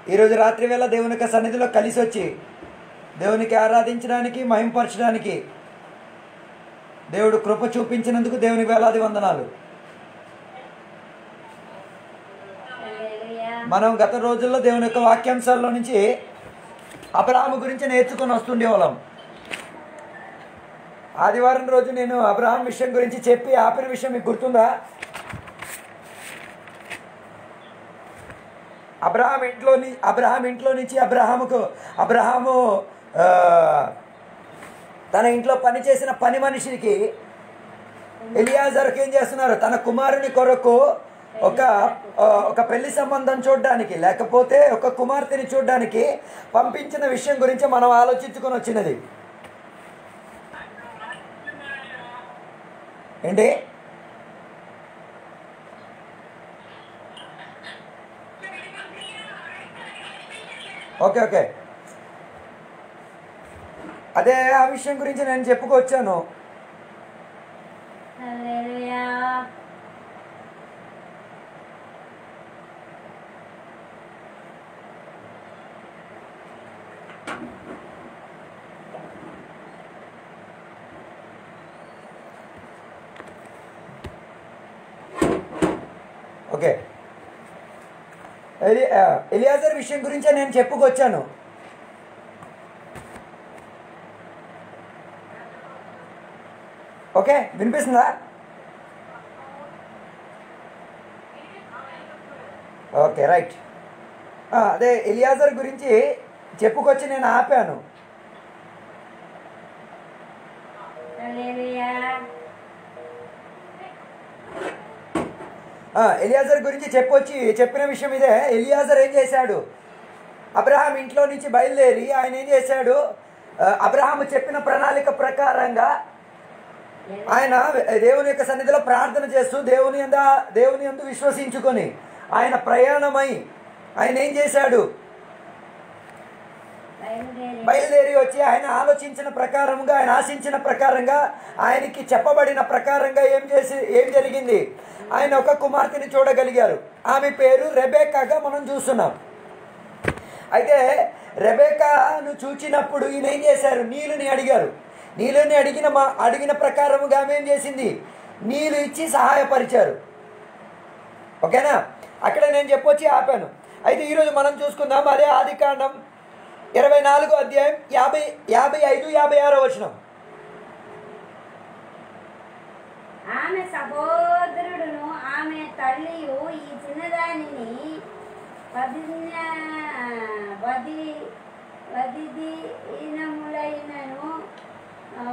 ఈరోజు రాత్రి వేళ దేవుని యొక్క సన్నిధిలో కలిసి వచ్చి దేవునికి ఆరాధించడానికి మహింపరచడానికి దేవుడు కృప చూపించినందుకు దేవునికి వేలాది వందనాలు హల్లెలూయా మనం గత రోజుల్లో దేవుని యొక్క వాక్యాంశాల్లో నుంచి అబ్రహాము గురించి నేర్చుకొని వస్తుండేవాళ్ళం ఆదివారం రోజు నేను అబ్రహాం విషయం గురించి చెప్పి ఆపిన విషయం మీకు గుర్తుందా అబ్రహాం ఇంట్లో ని- అబ్రహాం ఇంట్లో నుంచి అబ్రహాముకు అబ్రహాము ఆ, తన ఇంట్లో పనిచేసిన పని మనిషికి ఎలియాజర్కి ఏం చేస్తున్నారు తన కుమారుని కొరకు ఒక ఆ, ఒక పెళ్లి సంబంధం చూడడానికి లేకపోతే ఒక కుమార్తెని చూడడానికి పంపించిన విషయం గురించి మనం ఆలోచించుకొని వచ్చినది ఏంటి ఓకే ఓకే అదే ఆ విషయం గురించి నేను చెప్పుకొచ్చాను హల్లెలూయా ఓకే ఎలి ఆ, ఎలియాజర్ విషయం గురించే నేను చెప్పుకొచ్చాను ఓకే వినిపిస్తుందా ఓకే రైట్ ఆ, అదే ఎలియాజర్ గురించి చెప్పుకొచ్చి నేను ఆపాను హల్లెలూయా ఆ, ఎలియాజర్ గురించి చెప్పొచ్చి చెప్పిన విషయం ఇదే ఎలియాజర్ ఏం చేశాడు అబ్రహాం ఇంట్లో నుంచి బయలుదేరి ఆయన ఏం చేశాడు ఆ, అబ్రహాము చెప్పిన ప్రణాళిక ప్రకారంగా ఆయన దేవుని యొక్క సన్నిధిలో ప్రార్థన చేస్తూ దేవుని అంద దేవుని అందు విశ్వసించుకొని ఆయన ప్రయాణమై ఆయన ఏం చేశాడు బయలుదేరి బయలుదేరి వచ్చి ఆయన ఆలోచించిన ప్రకారంగా ఆయన ఆశించిన ప్రకారంగా ఆయనకి చెప్పబడిన ప్రకారంగా ఏం చేసి ఏం జరిగింది ఆయన ఒక కుమార్తెని చూడగలిగారు ఆమె పేరు రెబేకాగా మనం చూస్తున్నాం అయితే రెబేకాను చూచినప్పుడు ఈయన ఏం చేశారు నీళ్ళని అడిగారు నీళ్ళని అడిగిన మా అడిగిన ప్రకారముగా ఆమె ఏం చేసింది నీళ్ళు ఇచ్చి సహాయపరిచారు ఓకేనా అక్కడ నేను చెప్పొచ్చి ఆపాను అయితే ఈరోజు మనం చూసుకుందాం అదే ఆది కాండం ఇరవై నాలుగో అధ్యాయం యాభై యాభై ఐదు యాభై ఆరో వచనం ఆమె సహోదరుడును ఆమె తల్లియు ఈ చిన్నదానిని వదిన వది వదిదీనములైనను ఆ,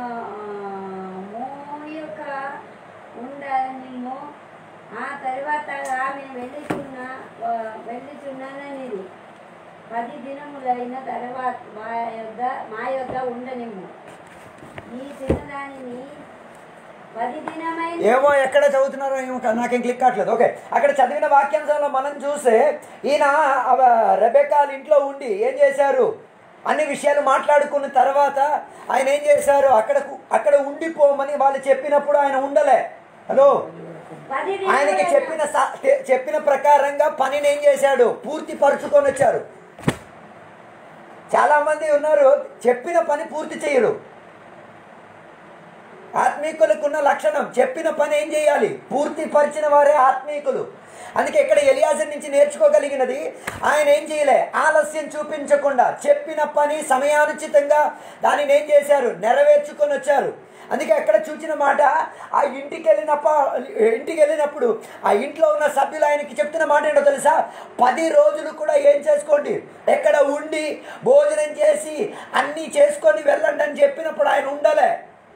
మోయక ఉండనిము ఆ తర్వాత ఆమె వెళ్ళుచున్న వెళ్ళుచున్ననిది పది దినములైన తర్వాత మా యొద్ద మా యొద్ద ఉండనిమ్ము ఈ చిన్నదానిని పది దినమైన ఏమో ఎక్కడ చదువుతున్నారో ఏమో కా- నాకేం క్లిక్ కావట్లేదు ఓకే అక్కడ చదివిన వాక్యాంశంలో మనం చూస్తే ఈయన అవ- రెబెకాల ఇంట్లో ఉండి ఏం చేశారు అన్ని విషయాలు మాట్లాడుకున్న తర్వాత ఆయన ఏం చేశారు అక్కడకు అక్కడ ఉండిపోమని వాళ్ళు చెప్పినప్పుడు ఆయన ఉండలే హలో పది ఆయనకి దినములైన చెప్పిన స- తె- చెప్పిన ప్రకారంగా పనిని ఏం చేశాడు పూర్తి పరుచుకొని వచ్చారు చాలా మంది ఉన్నారు చెప్పిన పని పూర్తి చేయరు ఆత్మీకులకున్న లక్షణం చెప్పిన పని ఏం చేయాలి పూర్తి పరిచిన వారే ఆత్మీకులు అందుకే ఇక్కడ ఎలియాజర్ నుంచి నేర్చుకోగలిగినది ఆయన ఏం చేయలే ఆలస్యం చూపించకుండా చెప్పిన పని సమయానుచితంగా దానిని ఏం చేశారు నెరవేర్చుకొని వచ్చారు అందుకే అక్కడ చూచిన మాట ఆ ఇంటికి వెళ్ళినప్ప ఇంటికి వెళ్ళినప్పుడు ఆ ఇంట్లో ఉన్న సభ్యులు ఆయనకి చెప్తున్న మాట ఏంటో తెలుసా పది రోజులు కూడా ఏం చేసుకోండి ఎక్కడ ఉండి భోజనం చేసి అన్నీ చేసుకొని వెళ్ళండి అని చెప్పినప్పుడు ఆయన ఉండలే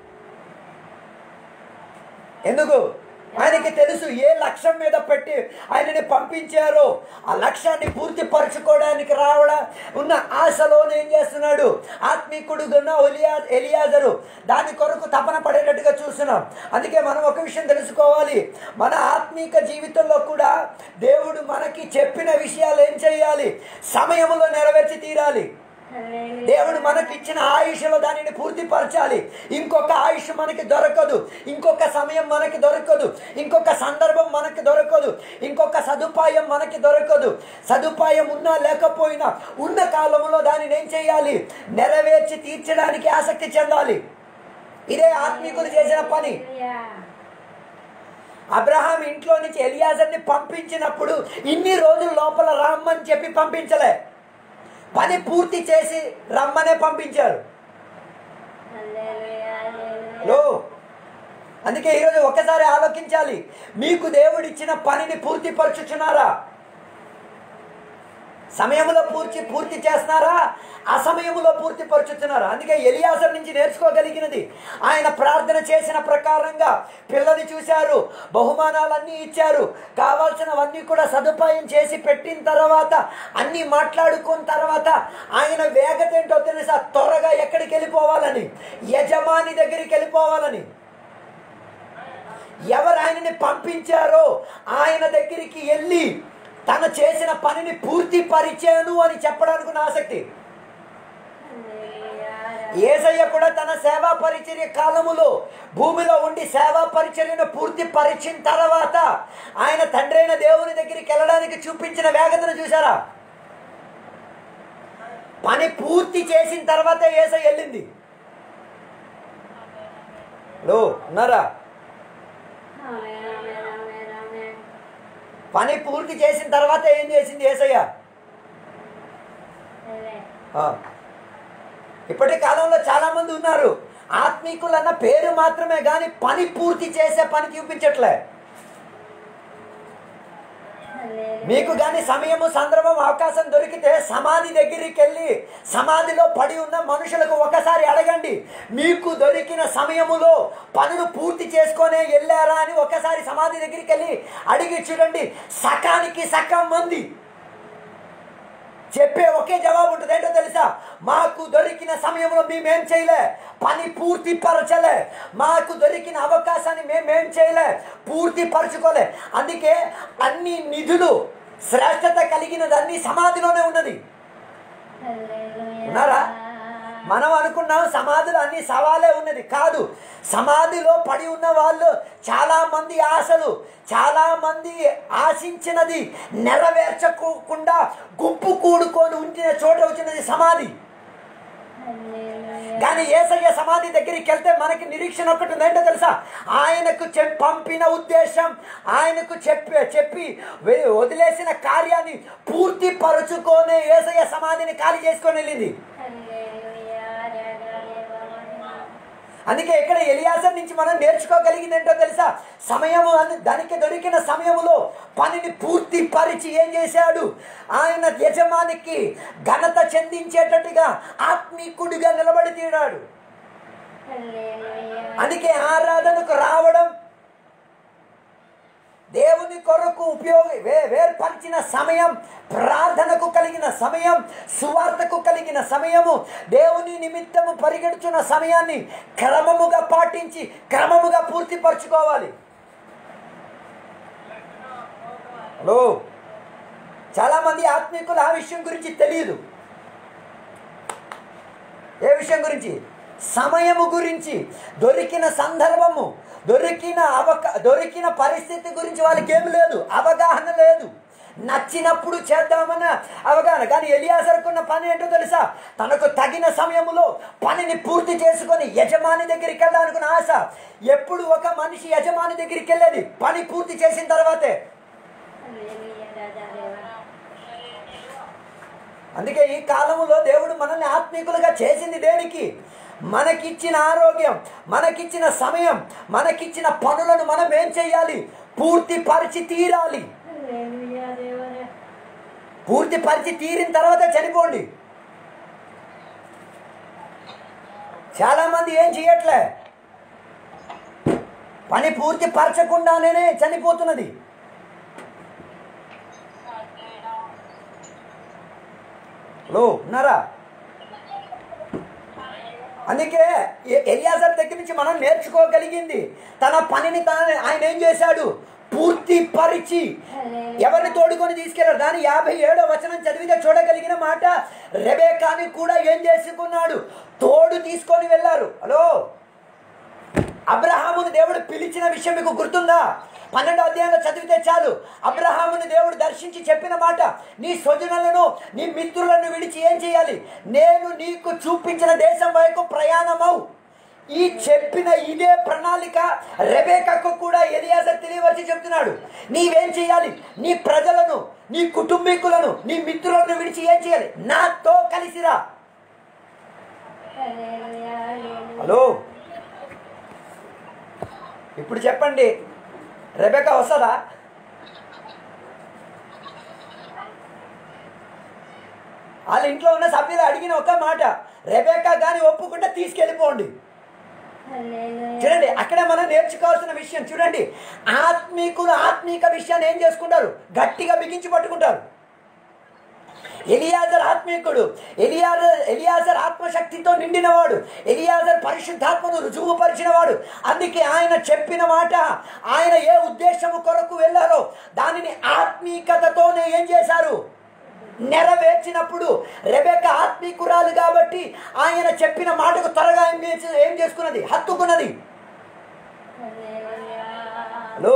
ఎందుకు ఆయనకి తెలుసు ఏ లక్ష్యం మీద పెట్టి ఆయనని పంపించారో ఆ లక్ష్యాన్ని పూర్తి పరచుకోవడానికి రావడం ఉన్న ఆశలోనే ఏం చేస్తున్నాడు ఆత్మీకుడుగా ఒలియా ఎలియాజరు దాని కొరకు తపన పడేటట్టుగా చూస్తున్నాం అందుకే మనం ఒక విషయం తెలుసుకోవాలి మన ఆత్మీక జీవితంలో కూడా దేవుడు మనకి చెప్పిన విషయాలు ఏం చేయాలి సమయంలో నెరవేర్చి తీరాలి హల్లెలూయా. దేవుడు మనకి ఇచ్చిన ఆయుష్లో దానిని పూర్తిపరచాలి ఇంకొక ఆయుష్ మనకి దొరకదు ఇంకొక సమయం మనకి దొరకదు ఇంకొక సందర్భం మనకి దొరకదు ఇంకొక సదుపాయం మనకి దొరకదు సదుపాయం ఉన్నా లేకపోయినా ఉన్న కాలంలో దానిని ఏం చేయాలి నెరవేర్చి తీర్చడానికి ఆసక్తి చెందాలి ఇదే ఆత్మీకులు చేసిన పని హల్లెలూయా. అబ్రహాం ఇంట్లో నుంచి ఎలియాజర్ని పంపించినప్పుడు ఇన్ని రోజుల లోపల రమ్మని చెప్పి పంపించలే పని పూర్తి చేసి రమ్మనే పంపించారు హల్లెలూయా. హల్లెలూయా. లో అందుకే ఈరోజు ఒక్కసారి ఆలోచించాలి మీకు దేవుడిచ్చిన పనిని పూర్తి పరచుచున్నారా సమయంలో పూర్తి పూర్తి చేస్తున్నారా ఆ సమయంలో పూర్తి పరుచుతున్నారా అందుకే ఎలియాసర్ నుంచి నేర్చుకోగలిగినది ఆయన ప్రార్థన చేసిన ప్రకారంగా పిల్లని చూశారు బహుమానాలన్నీ ఇచ్చారు కావాల్సినవన్నీ కూడా సదుపాయం చేసి పెట్టిన తర్వాత అన్నీ మాట్లాడుకున్న తర్వాత ఆయన వేగత ఏంటో తెలుసా త్వరగా ఎక్కడికి వెళ్ళిపోవాలని యజమాని దగ్గరికి వెళ్ళిపోవాలని ఎవరు ఆయనని పంపించారో ఆయన దగ్గరికి వెళ్ళి తను చేసిన పనిని పూర్తి పరిచాను అని చెప్పడానికి ఉన్న ఆసక్తి హల్లెలూయా. ఏసయ్య కూడా తన సేవా పరిచర్య కాలములో భూమిలో ఉండి సేవా పరిచర్యను పూర్తి పరిచిన తర్వాత ఆయన తండ్రైన దేవుని దగ్గరికి వెళ్ళడానికి చూపించిన వేగతను చూసారా పని పూర్తి చేసిన తర్వాతే ఏసై వెళ్ళింది లో ఉన్నారా ఆమేన్, ఆమేన్, ఆమేన్, ఆమేన్. పని పూర్తి చేసిన తర్వాత ఏం చేసింది ఏసయ్య హల్లే. ఆ. ఇప్పటి కాలంలో చాలా మంది ఉన్నారు ఆత్మీకులు అన్న పేరు మాత్రమే కానీ పని పూర్తి చేసే పని చూపించట్లే హల్లెలూయా. మీకు కానీ సమయము సందర్భం అవకాశం దొరికితే సమాధి దగ్గరికి వెళ్ళి సమాధిలో పడి ఉన్న మనుషులకు ఒకసారి అడగండి మీకు దొరికిన సమయములో పనులు పూర్తి చేసుకొనే వెళ్ళారా అని ఒకసారి సమాధి దగ్గరికి వెళ్ళి అడిగి చూడండి సకానికి సగం మంది చెప్పే ఒకే జవాబు ఉంటుంది ఏంటో తెలుసా మాకు దొరికిన సమయంలో మేమేం చేయలే పని పూర్తి పరచలే మాకు దొరికిన అవకాశాన్ని మేమేం చేయలే పూర్తి పరచుకోలే అందుకే అన్ని నిధులు శ్రేష్టత కలిగినది అన్ని సమాధిలోనే ఉన్నది హల్లెలూయా. ఉన్నారా? మనం అనుకున్నాం సమాధిలో అన్ని సవాలే ఉన్నది కాదు సమాధిలో పడి ఉన్న వాళ్ళు చాలా మంది ఆశలు చాలా మంది ఆశించినది నెరవేర్చకుండా గుంపు కూడుకొని ఉంచిన చోట వచ్చినది సమాధి హల్లెలూయా. కానీ ఏసయ్య సమాధి దగ్గరికి వెళ్తే మనకి నిరీక్షణ ఒకటి ఉంది ఏంటో తెలుసా ఆయనకు చెప్- పంపిన ఉద్దేశం ఆయనకు చెప్పి చెప్పి వె- వదిలేసిన కార్యాన్ని పూర్తి పరుచుకొనే ఏసయ్య సమాధిని ఖాళీ చేసుకొని వెళ్ళింది హల్లెలూయా. జగదేవ అందుకే ఇక్కడ ఎలియాసర్ నుంచి మనం నేర్చుకోగలిగింది ఏంటో తెలుసా సమయము అని దానికి దొరికిన సమయములో పనిని పూర్తి పరిచి ఏం చేశాడు ఆయన యజమానికి ఘనత చెందించేటట్టుగా ఆత్మీకుడిగా నిలబడి తీరాడు హల్లెలూయా. అందుకే ఆరాధనకు రావడం దేవుని కొరకు ఉపయోగ వే వేర్పరిచిన సమయం ప్రార్థనకు కలిగిన సమయం సువార్తకు కలిగిన సమయము దేవుని నిమిత్తము పరిగెడుచున్న సమయాన్ని క్రమముగా పాటించి క్రమముగా పూర్తిపరచుకోవాలి హలో చాలామంది ఆత్మీకులు ఆ విషయం గురించి తెలియదు ఏ విషయం గురించి సమయము గురించి దొరికిన సందర్భము దొరికిన అవక దొరికిన పరిస్థితి గురించి వాళ్ళకి ఏమి లేదు అవగాహన లేదు నచ్చినప్పుడు చేద్దామన్న అవగాహన కానీ ఎలియాసరుకున్న పని ఏంటో తెలుసా తనకు తగిన సమయములో పనిని పూర్తి చేసుకొని యజమాని దగ్గరికి వెళ్ళాలనుకున్న ఆశ ఎప్పుడు ఒక మనిషి యజమాని దగ్గరికి వెళ్ళేది పని పూర్తి చేసిన తర్వాతే హల్లెలూయా. రాజాదేవ. అందుకే ఈ కాలంలో దేవుడు మనల్ని ఆత్మీకులుగా చేసింది దేనికి మనకిచ్చిన ఆరోగ్యం మనకిచ్చిన సమయం మనకిచ్చిన పనులను మనం ఏం చేయాలి పూర్తి పరిచి తీరాలి హల్లెలూయా దేవరే. పూర్తి పరిచి తీరిన తర్వాత చనిపోండి చాలా మంది ఏం చేయట్లే పని పూర్తి పరచకుండానే చనిపోతున్నది హలో ఉన్నారా అందుకే ఎ- ఎలియాజర్ దగ్గర నుంచి మనం నేర్చుకోగలిగింది తన పనిని తన ఆయన ఏం చేశాడు పూర్తి పరిచి ఎవరిని తోడుకొని తీసుకెళ్లారు దాని యాభై ఏడో వచనం చదివితే చూడగలిగిన మాట రెబేకాని కూడా ఏం చేసుకున్నాడు తోడు తీసుకొని వెళ్ళారు హలో అబ్రహాముని దేవుడు పిలిచిన విషయం మీకు గుర్తుందా పన్నెండో అధ్యాయంలో చదివితే చాలు అబ్రహాముని దేవుడు దర్శించి చెప్పిన మాట నీ స్వజనులను నీ మిత్రులను విడిచి ఏం చేయాలి నేను నీకు చూపించిన దేశం వైపు ప్రయాణమవు ఈ చెప్పిన ఇదే ప్రణాళిక రెబేకకు కూడా ఎలియాజర్ తెలియవచ్చి చెప్తున్నాడు నీవేం చేయాలి నీ ప్రజలను నీ కుటుంబీకులను నీ మిత్రులను విడిచి ఏం చేయాలి నాతో కలిసిరా హలో ఇప్పుడు చెప్పండి రెబెక వస్తుందా వాళ్ళ ఇంట్లో ఉన్న సభ్యులు అడిగిన ఒక మాట రెబెక కానీ ఒప్పుకుంటే తీసుకెళ్ళిపోండి చూడండి అక్కడ మనం నేర్చుకోవాల్సిన విషయం చూడండి ఆత్మీకులు ఆత్మీక విషయాన్ని ఏం చేసుకుంటారు గట్టిగా బిగించి పట్టుకుంటారు ఎలియాజర్ ఆత్మీకుడు ఎలియాజర్ ఎలియాజర్ ఆత్మశక్తితో నిండినవాడు ఎలియాజర్ పరిశుద్ధాత్మను రుజువుపరిచినవాడు అందుకే ఆయన చెప్పిన మాట ఆయన ఏ ఉద్దేశము కొరకు వెళ్ళారో దానిని ఆత్మీకతతోనే ఏం చేశారు నెరవేర్చినప్పుడు రెబెక్క ఆత్మీకురాలు కాబట్టి ఆయన చెప్పిన మాటకు త్వరగా ఏం చేసి- ఏం చేసుకున్నది హత్తుకున్నది హలో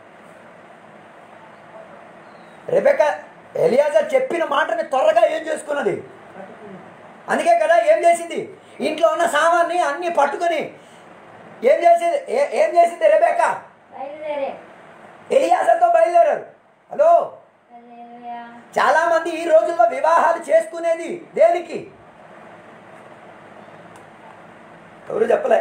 రెబెక ఎలియాజర్ చెప్పిన మాటని త్వరగా ఏం చేసుకున్నది అందుకే కదా ఏం చేసింది ఇంట్లో ఉన్న సామాన్ని అన్ని పట్టుకొని ఏం చేసింది ఏ- ఏం చేసింది రెబెక బయలుదేరే ఎలియాజర్తో బయలుదేరారు హలో హల్లెలూయా చాలా మంది ఈ రోజుల్లో వివాహాలు చేసుకునేది దేనికి ఎవరు చెప్పలే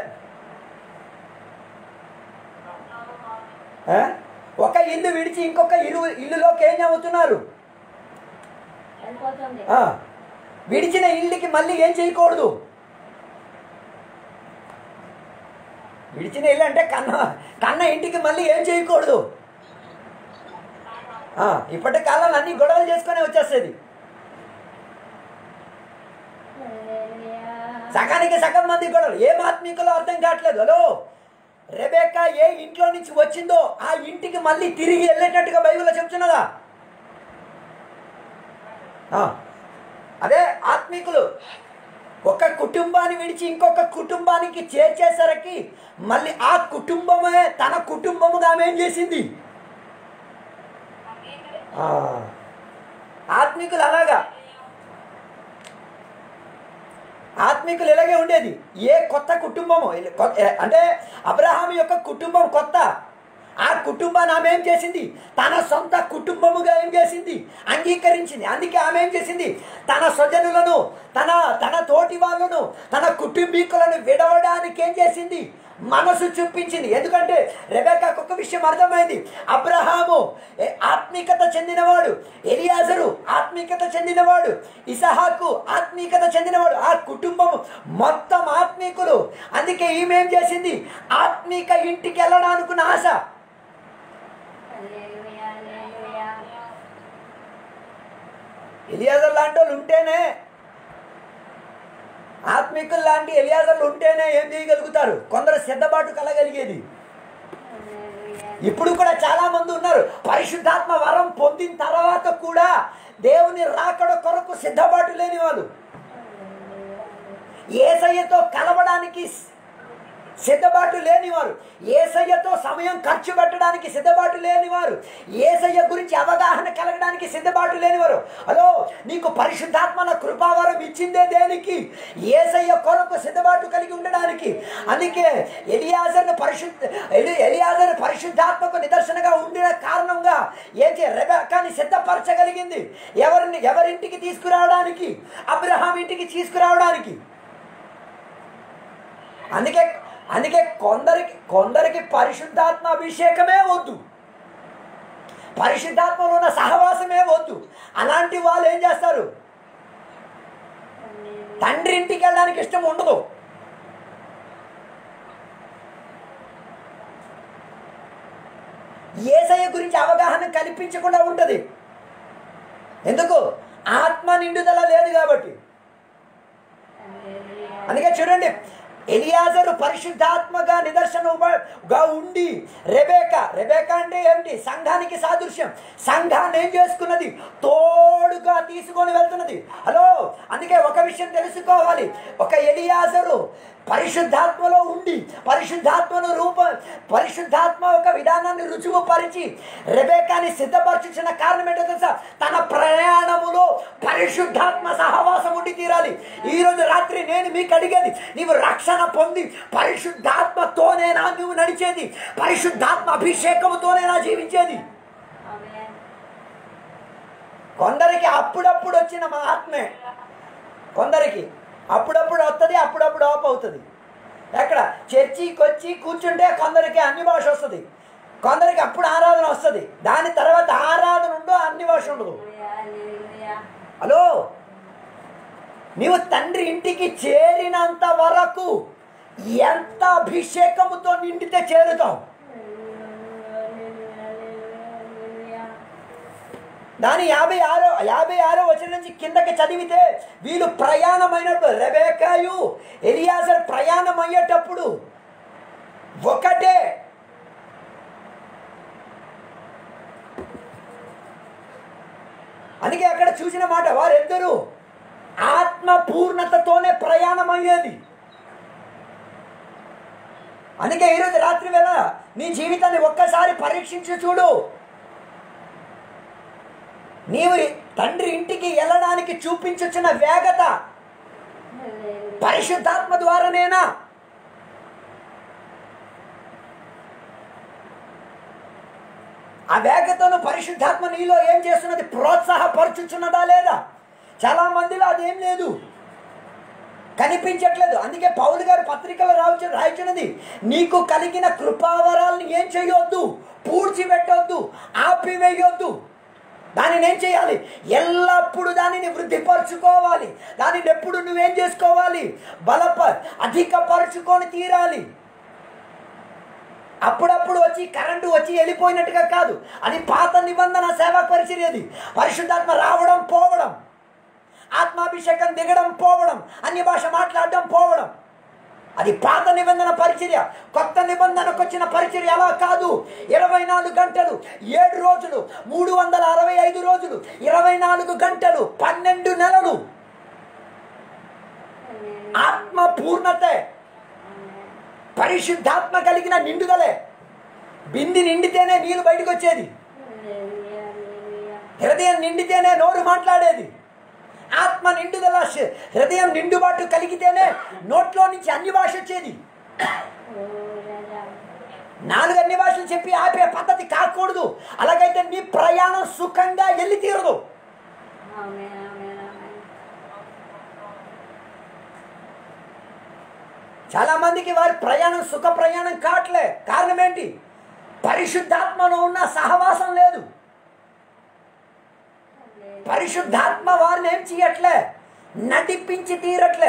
ఆ? ఒక ఇల్లు విడిచి ఇంకొక ఇల్లు ఇల్లులోకి ఏం అవుతున్నారు వెళ్ళిపోతుంది ఆ, విడిచిన ఇల్లుకి మళ్ళీ ఏం చేయకూడదు విడిచిన ఇల్లు అంటే కన్న కన్న ఇంటికి మళ్ళీ ఏం చేయకూడదు ఆ, ఇప్పటి కాలంలో అన్ని గొడవలు చేసుకొని వచ్చేస్తుంది హల్లెలూయా సగానికి సగం మంది గొడవలు ఏం ఆత్మీకులో అర్థం కావట్లేదు హలో రెబేకా ఏ ఇంట్లో నుంచి వచ్చిందో ఆ ఇంటికి మళ్ళీ తిరిగి వెళ్ళేటట్టుగా బైబిల్లో చెప్తున్నదా ఆ, అదే ఆత్మీకులు ఒక కుటుంబాన్ని విడిచి ఇంకొక కుటుంబానికి చేర్చేసరికి మళ్ళీ ఆ కుటుంబమే తన కుటుంబముగా ఆమె ఏం చేసింది ఆ, ఆత్మీకులు అలాగా ఆత్మీకులు ఇలాగే ఉండేది ఏ కొత్త కుటుంబము ఇల- కొ- ఏ- అంటే అబ్రహాం యొక్క కుటుంబం కొత్త ఆ కుటుంబాన్ని ఆమె ఏం చేసింది తన సొంత కుటుంబముగా ఏం చేసింది అంగీకరించింది అందుకే ఆమె ఏం చేసింది తన స్వజనులను తన తన తోటి వాళ్ళను తన కుటుంబీకులను విడవడానికి ఏం చేసింది మనసు చూపించింది ఎందుకంటే రెబెకాకు ఒక విషయం అర్థమైంది అబ్రహాము ఏ, ఆత్మీకత చెందినవాడు ఎలియాజరు ఆత్మీకత చెందినవాడు ఇసహాకు ఆత్మీకత చెందినవాడు ఆ కుటుంబం మొత్తం ఆత్మీకులు అందుకే ఈమె ఏం చేసింది ఆత్మీక ఇంటికి వెళ్ళడానికి ఆశ హల్లెలూయా హల్లెలూయా ఎలియాజర్ లాంటి వాళ్ళు ఉంటేనే ఆత్మీకులు లాంటి ఎలియాజర్లు ఉంటేనే ఏం చేయగలుగుతారు కొందరు సిద్ధబాటు కలగలిగేది హల్లెలూయా ఇప్పుడు కూడా చాలా మంది ఉన్నారు పరిశుద్ధాత్మ వరం పొందిన తర్వాత కూడా దేవుని రాకడ కొరకు సిద్ధపాటు లేని వాళ్ళు ఏసయ్యతో కలవడానికి సిద్ధపాటు లేనివారు ఏసయ్యతో సమయం ఖర్చు పెట్టడానికి సిద్ధపాటు లేనివారు ఏసయ్య గురించి అవగాహన కలగడానికి సిద్ధపాటు లేనివారు హలో నీకు పరిశుద్ధాత్మన కృపావరం ఇచ్చిందే దేనికి ఏసయ్య కొరకు సిద్ధపాటు కలిగి ఉండడానికి అందుకే ఎలియాజర్ను పరిశుద్ధ ఎలి- ఎలియాజర్ పరిశుద్ధాత్మకు నిదర్శనగా ఉండిన కారణంగా ఏం చే రెబెక్కాని సిద్ధపరచగలిగింది ఎవరిని ఎవరింటికి తీసుకురావడానికి అబ్రహాం ఇంటికి తీసుకురావడానికి అందుకే అందుకే కొందరికి కొందరికి పరిశుద్ధాత్మ అభిషేకమే వద్దు పరిశుద్ధాత్మలో ఉన్న సహవాసమే వద్దు అలాంటి వాళ్ళు ఏం చేస్తారు తండ్రి ఇంటికి వెళ్ళడానికి ఇష్టం ఉండదు ఏసయ్య గురించి అవగాహన కల్పించకుండా ఉంటుంది ఎందుకు ఆత్మ నిండుదల లేదు కాబట్టి హల్లెలూయా అందుకే చూడండి ఎలియాజరు పరిశుద్ధాత్మగా నిదర్శనగా ఉండి రెబేక రెబేక అంటే ఏమిటి సంఘానికి సాదృశ్యం సంఘాన్ని ఏం చేసుకున్నది తోడుగా తీసుకొని వెళ్తున్నది హలో అందుకే ఒక విషయం తెలుసుకోవాలి ఒక ఎలియాజరు పరిశుద్ధాత్మలో ఉండి పరిశుద్ధాత్మను రూప పరిశుద్ధాత్మ ఒక విధానాన్ని రుజువు పరిచి రెబేకాని సిద్ధపరచుచిన కారణం ఏంటో తెలుసా తన ప్రయాణములో పరిశుద్ధాత్మ సహవాసం ఉండి తీరాలి ఈ రోజు రాత్రి నేను మీకు అడిగేది నీవు రక్షణ పొంది పరిశుద్ధాత్మతోనేనా నువ్వు నడిచేది పరిశుద్ధాత్మ అభిషేకముతోనేనా జీవించేది ఆమేన్ కొందరికి అప్పుడప్పుడు వచ్చిన మా ఆత్మే కొందరికి అప్పుడప్పుడు వస్తుంది అప్పుడప్పుడు ఆఫ్ అవుతుంది ఎక్కడ చర్చికి వచ్చి కూర్చుంటే కొందరికి అన్ని భాష వస్తుంది కొందరికి అప్పుడు ఆరాధన వస్తుంది దాని తర్వాత ఆరాధన ఉండదు అన్ని భాష ఉండదు హల్లెలూయా హలో నీవు తండ్రి ఇంటికి చేరినంత వరకు ఎంత అభిషేకముతో నిండితే చేరుతావు హల్లెలూయా దాని యాభై ఆరో యాభై ఆరో వచ్చిన నుంచి కిందకి చదివితే వీళ్ళు ప్రయాణమైనప్పుడు రెబేకాయు ఎలియాజర్ ప్రయాణం అయ్యేటప్పుడు ఒకటే అందుకే అక్కడ చూసిన మాట వారిద్దరూ ఆత్మ పూర్ణతతోనే ప్రయాణం అయ్యేది అందుకే ఈరోజు రాత్రి వేళ నీ జీవితాన్ని ఒక్కసారి పరీక్షించి చూడు నీవు తండ్రి ఇంటికి వెళ్ళడానికి చూపించుచున్న వేగత హల్లెలూయా పరిశుద్ధాత్మ ద్వారానేనా ఆ వేగతను పరిశుద్ధాత్మ నీలో ఏం చేస్తున్నది ప్రోత్సాహపరచుచున్నదా లేదా చాలా మందిలో అదేం లేదు కనిపించట్లేదు అందుకే పౌలు గారు పత్రికలు రావచ్చు రాయించినది నీకు కలిగిన కృపావరాలను ఏం చేయొద్దు పూడ్చిపెట్టొద్దు ఆపివేయొద్దు దానిని ఏం చేయాలి ఎల్లప్పుడూ దానిని వృద్ధిపరచుకోవాలి దానిని ఎప్పుడు నువ్వేం చేసుకోవాలి బలప అధికపరుచుకొని తీరాలి అప్పుడప్పుడు వచ్చి కరెంటు వచ్చి వెళ్ళిపోయినట్టుగా కాదు అది పాత నిబంధన సేవా పరిచర్యది పరిశుద్ధాత్మ రావడం పోవడం ఆత్మాభిషేకం దిగడం పోవడం అన్య భాష మాట్లాడడం పోవడం అది పాత నిబంధన పరిచర్య కొత్త నిబంధనకు వచ్చిన పరిచర్య అలా కాదు ఇరవై నాలుగు గంటలు ఏడు రోజులు మూడు వందల అరవై ఐదు రోజులు ఇరవై నాలుగు గంటలు పన్నెండు నెలలు ఆత్మ పూర్ణతే పరిశుద్ధాత్మ కలిగిన నిండుదలే బింది నిండితేనే నీళ్ళు బయటకు వచ్చేది హల్లెలూయా హల్లెలూయా హృదయం నిండితేనే నోరు మాట్లాడేది ఆత్మ నిండుదల శ- హృదయం నిండుబాటు కలిగితేనే నోట్లో నుంచి అన్ని భాష వచ్చేది ఓ రాజా నాలుగు అన్ని భాషలు చెప్పి ఆపే పద్ధతి కాకూడదు అలాగైతే నీ ప్రయాణం సుఖంగా వెళ్ళి తీరదు ఆమేన్ ఆమేన్ ఆమేన్ చాలా మందికి వారి ప్రయాణం సుఖ ప్రయాణం కావట్లే కారణం ఏంటి పరిశుద్ధాత్మలో ఉన్న సహవాసం లేదు పరిశుద్ధాత్మ వారిని ఏం చేయట్లే నటిపించి తీరట్లే